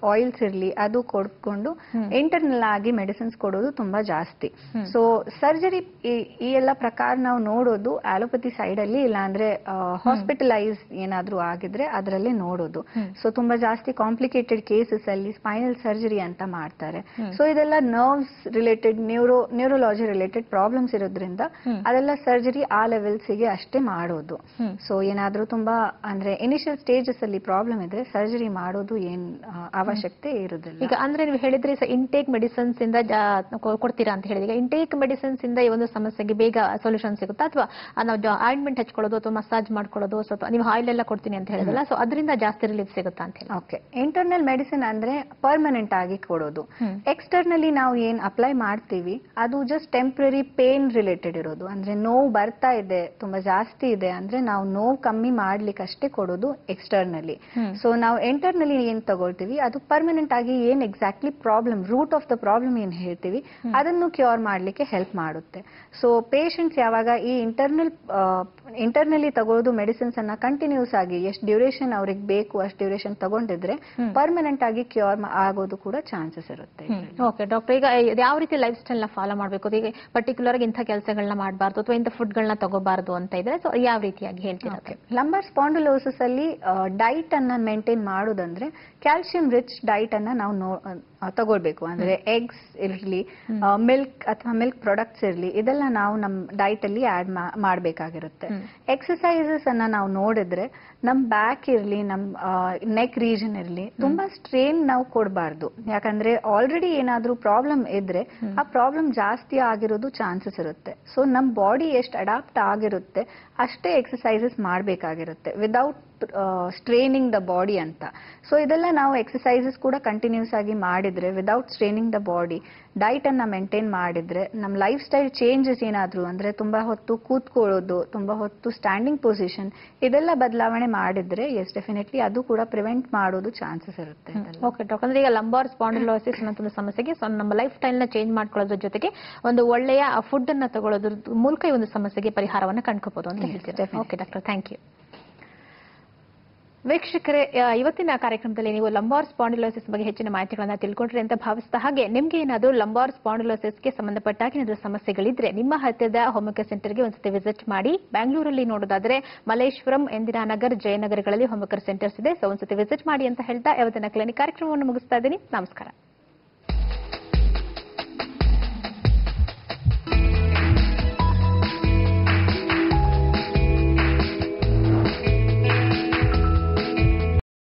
ಆಯಿಲ್ಸ್ ಇರ್ಲಿ ಅದು ಕೊಡ್ಕೊಂಡು ಇಂಟರ್ನಲ್ ಆಗಿ ಮೆಡಿಸಿನ್ಸ್ ಕೊಡೋದು ತುಂಬಾ ಜಾಸ್ತಿ ಸೊ ಸರ್ಜರಿ ಈ ಎಲ್ಲ ಪ್ರಕಾರ ನಾವು ನೋಡೋದು ಆಲೋಪತಿ ಸೈಡ್ ಅಲ್ಲಿ ಇಲ್ಲ ಅಂದ್ರೆ ಹಾಸ್ಪಿಟಲೈಸ್ ಏನಾದ್ರೂ ಆಗಿದ್ರೆ ಅದರಲ್ಲೇ ನೋಡೋದು ಸೊ ತುಂಬಾ ಜಾಸ್ತಿ ಕಾಂಪ್ಲಿಕೇಟೆಡ್ ಕೇಸಸ್ ಅಲ್ಲಿ ಸ್ಪೈನಲ್ ಸರ್ಜರಿ ಅಂತ ಮಾಡ್ತಾರೆ ಸೊ ಇದೆಲ್ಲ nerves related neuro neurology related problems ಇರೋದ್ರಿಂದ ಅದೆಲ್ಲ ಸರ್ಜರಿ ಆ ಲೆವೆಲ್ಸ್ ಗೆ ಅಷ್ಟೇ ಮಾಡೋದು ಸೊ ಏನಾದ್ರೂ ತುಂಬಾ ಅಂದ್ರೆ ಇನಿಷಿಯಲ್ ಸ್ಟೇಜಸ್ ಅಲ್ಲಿ ಪ್ರಾಬ್ಲಮ್ ಇದ್ರೆ ಸರ್ಜರಿ ಮಾಡೋದು ಏನ್ ಆ, ಅವಶ್ಯಕತೆ ಇರುದಿಲ್ಲ ಈಗ ಅಂದ್ರೆ ನೀವು ಹೇಳಿದ್ರೆ ಇಂಟೇಕ್ ಮೆಡಿಸಿನ್ಸ್ ಇಂದ ಜಾ- ಕೊ- ಕೊಡ್ತೀರಾ ಅಂತ ಹೇಳಿದ್ರೆ ಇಂಟೇಕ್ ಮೆಡಿಸಿನ್ಸ್ ಇಂದ ಈ ಒಂದು ಸಮಸ್ಯೆಗೆ ಬೇಗ ಸೊಲ್ಯೂಷನ್ ಸಿಗುತ್ತಾ ಅಥವಾ ನಾವು ಆಯಿಂಟ್ಮೆಂಟ್ ಹಚ್ಕೊಳ್ಳೋದು ಅಥವಾ ಮಸಾಜ್ ಮಾಡ್ಕೊಳ್ಳೋದು ಸ್ವಲ್ಪ ನೀವು ಆಯಿಲ್ ಎಲ್ಲ ಕೊಡ್ತೀನಿ ಅಂತ ಹೇಳಿದಲ್ಲ ಸೊ ಅದರಿಂದ ಜಾಸ್ತಿ ರಿಲೀಫ್ ಸಿಗುತ್ತಾ ಅಂತ ಹೇಳಿ ಓಕೆ ಇಂಟರ್ನಲ್ ಮೆಡಿಸಿನ್ ಅಂದ್ರೆ ಪರ್ಮನೆಂಟ್ ಆಗಿ ಕೊಡೋದು ಹ್ಮ್. ಎಕ್ಸ್ಟರ್ನಲಿ ನಾವು ಏನ್ ಅಪ್ಲೈ ಮಾಡ್ತೀವಿ ಅದು ಜಸ್ಟ್ ಟೆಂಪ್ರರಿ ಪೇನ್ ರಿಲೇಟೆಡ್ ಇರೋದು ಅಂದ್ರೆ ನೋವು ಬರ್ತಾ ಇದೆ ತುಂಬಾ ಜಾಸ್ತಿ ಇದೆ ಅಂದ್ರೆ ನಾವು ನೋವು ಕಮ್ಮಿ ಮಾಡ್ಲಿಕ್ಕೆ ಅಷ್ಟೇ ಕೊಡೋದು ಎಕ್ಸ್ಟರ್ನಲಿ ಹ್ಮ್. ಸೊ ನಾವು ಇಂಟರ್ನಲಿ ಏನ್ ತಗೊಳ್ತೀವಿ ಅದು ಪರ್ಮನೆಂಟ್ ಆಗಿ ಏನ್ exactly problem root of the problem ಏನ್ ಹೇಳ್ತೀವಿ ಅದನ್ನು ಕ್ಯೂರ್ ಮಾಡ್ಲಿಕ್ಕೆ ಹೆಲ್ಪ್ ಮಾಡುತ್ತೆ ಸೊ ಪೇಷಂಟ್ಸ್ ಯಾವಾಗ ಈ ಇಂಟರ್ನಲ್ ಇಂಟರ್ನಲಿ ತಗೊಳ್ಳೋದು ಮೆಡಿಸಿನ್ಸ್ ಅನ್ನ ಕಂಟಿನ್ಯೂಸ್ ಆಗಿ ಎಷ್ಟು ಡ್ಯೂರೇಷನ್ ಅವ್ರಿಗೆ ಬೇಕು ಅಷ್ಟು ಡ್ಯೂರೇಷನ್ ತಗೊಂಡಿದ್ರೆ ಪರ್ಮನೆಂಟ್ ಆಗಿ ಕ್ಯೂರ್ ಆಗೋದು ಕೂಡ ಚಾನ್ಸಸ್ ಇರುತ್ತೆ ಓಕೆ ಡಾಕ್ಟರ್ ಈಗ ಇದ್ ಯಾವ ರೀತಿ ಲೈಫ್ ಸ್ಟೈಲ್ ನ ಫಾಲೋ ಮಾಡಬೇಕು ಈಗ ಪರ್ಟಿಕ್ಯುಲರ್ ಆಗಿ ಇಂಥ ಕೆಲಸಗಳನ್ನ ಮಾಡಬಾರ್ದು ಅಥವಾ ಇಂಥ ಫುಡ್ ಗಳನ್ನ ತಗೋಬಾರ್ದು ಅಂತ ಇದ್ರೆ ಸೊ ಯಾವ ರೀತಿಯಾಗಿ ಹೇಳ್ತೀರಾ ಲಂಬರ್ ಸ್ಪಾಂಡುಲೋಸಿಸ್ ಅಲ್ಲಿ ಡೈಟ್ ಅನ್ನ ಮೇಂಟೈನ್ ಮಾಡೋದಂದ್ರೆ ಕ್ಯಾಲ್ಸಿಯಂ ರಿಚ್ ಡೈಟ್ ಅನ್ನ ನಾವು ನೋ- ಆ, ತಗೊಳ್ಬೇಕು ಅಂದ್ರೆ ಎಗ್ಸ್ ಇರ್ಲಿ ಮಿಲ್ಕ್ ಅಥವಾ ಮಿಲ್ಕ್ ಪ್ರಾಡಕ್ಟ್ಸ್ ಇರ್ಲಿ ಇದೆಲ್ಲ ನಾವು ನಮ್ಮ ಡೈಟ್ ಅಲ್ಲಿ ಆಡ್ ಮಾಡಬೇಕಾಗಿರುತ್ತೆ ಎಕ್ಸಸೈಸಸ್ ಅನ್ನ ನಾವು ನೋಡಿದ್ರೆ ನಮ್ ಬ್ಯಾಕ್ ಇರ್ಲಿ ನಮ್ ನೆಕ್ ರೀಜನ್ ಇರ್ಲಿ ತುಂಬಾ ಸ್ಟ್ರೇನ್ ನಾವು ಕೊಡಬಾರ್ದು ಯಾಕಂದ್ರೆ ಆಲ್ರೆಡಿ ಏನಾದ್ರೂ ಪ್ರಾಬ್ಲಮ್ ಇದ್ರೆ ಆ ಪ್ರಾಬ್ಲಮ್ ಜಾಸ್ತಿ ಆಗಿರೋದು ಚಾನ್ಸಸ್ ಇರುತ್ತೆ ಸೊ ನಮ್ ಬಾಡಿ ಎಷ್ಟು ಅಡಾಪ್ಟ್ ಆಗಿರುತ್ತೆ ಅಷ್ಟೇ ಎಕ್ಸಸೈಸಸ್ ಮಾಡಬೇಕಾಗಿರುತ್ತೆ ವಿದೌಟ್ ಸ್ಟ್ರೇನಿಂಗ್ ದ ಬಾಡಿ ಅಂತ ಸೊ ಇದೆಲ್ಲ ನಾವು ಎಕ್ಸಸೈಸಸ್ ಕೂಡ ಕಂಟಿನ್ಯೂಸ್ ಆಗಿ ಮಾಡಿದ್ರೆ without straining the body diet ಅನ್ನ ಮೇಂಟೈನ್ ಮಾಡಿದ್ರೆ ನಮ್ಮ ಲೈಫ್ ಸ್ಟೈಲ್ ಚೇಂಜಸ್ ಏನಾದ್ರು ಅಂದ್ರೆ ತುಂಬಾ ಹೊತ್ತು ಕೂತ್ಕೊಳ್ಳೋದು ತುಂಬಾ ಹೊತ್ತು ಸ್ಟ್ಯಾಂಡಿಂಗ್ ಪೊಸಿಷನ್ ಇದೆಲ್ಲ ಬದಲಾವಣೆ ಮಾಡಿದ್ರೆ ಎಸ್ ಡೆಫಿನೆಟ್ಲಿ ಅದು ಕೂಡ ಪ್ರಿವೆಂಟ್ ಮಾಡೋದು ಚಾನ್ಸಸ್ ಇರುತ್ತೆ ಇದೆಲ್ಲ. ಓಕೆ ಡಾಕ್ಟರ್ ಅಂದ್ರೆ ಈಗ ಲಂಬಾರ್ ಸ್ಪಾಂಡಿಲೋಸಿಸ್ ಅನ್ನೋ ಒಂದು ಸಮಸ್ಯೆಗೆ ಸೊ ನಮ್ಮ ಲೈಫ್ ಸ್ಟೈಲ್ ನ ಚೇಂಜ್ ಮಾಡ್ಕೊಳ್ಳೋದ್ರ ಜೊತೆಗೆ ಒಂದು ಒಳ್ಳೆಯ ಫುಡ್ ಅನ್ನ ತಗೊಳ್ಳೋದ್ರ ಮೂಲಕ ಈ ಒಂದು ಸಮಸ್ಯೆಗೆ ಪರಿಹಾರವನ್ನ ಕಂಡ್ಕೋಬಹುದು ಅಂತ ಹೇಳ್ತೀರಾ definitely. Okay doctor thank you ವೀಕ್ಷಕರೇ ಆ, ಇವತ್ತಿನ ಕಾರ್ಯಕ್ರಮದಲ್ಲಿ ನೀವು ಲಂಬಾರ್ ಸ್ಪಾಂಡಿಲೋಸಿಸ್ ಬಗ್ಗೆ ಹೆಚ್ಚಿನ ಮಾಹಿತಿಗಳನ್ನ ತಿಳ್ಕೊಂಡ್ರಿ ಅಂತ ಭಾವಿಸ್ತಾ ಹಾಗೆ ನಿಮ್ಗೆ ಏನಾದರೂ ಲಂಬಾರ್ ಸ್ಪಾಂಡಿಲೋಸಿಸ್ಗೆ ಸಂಬಂಧಪಟ್ಟಾಗ ಏನಾದರೂ ಸಮಸ್ಯೆಗಳಿದ್ರೆ ನಿಮ್ಮ ಹತ್ತಿರದ ಹೋಮಿಕೆ ಸೆಂಟರ್ಗೆ ಒಂದ್ಸತಿ ವಿಸಿಟ್ ಮಾಡಿ ಬ್ಯಾಂಗ್ಳೂರಲ್ಲಿ ನೋಡೋದಾದ್ರೆ ಮಲೇಶ್ವರಂ ಇಂದಿರಾನಗರ್ ಜಯನಗರಗಳಲ್ಲಿ ಹೋಮಿಕರ್ ಸೆಂಟರ್ಸ್ ಇದೆ ಸೊ ಒಂದ್ಸತಿ ವಿಸಿಟ್ ಮಾಡಿ ಅಂತ ಹೇಳ್ತಾ ಇವತ್ತಿನ ಕ್ಲಿನಿಕ್ ಕಾರ್ಯಕ್ರಮವನ್ನು ಮುಗಿಸ್ತಾ ಇದ್ದೀನಿ ನಮಸ್ಕಾರ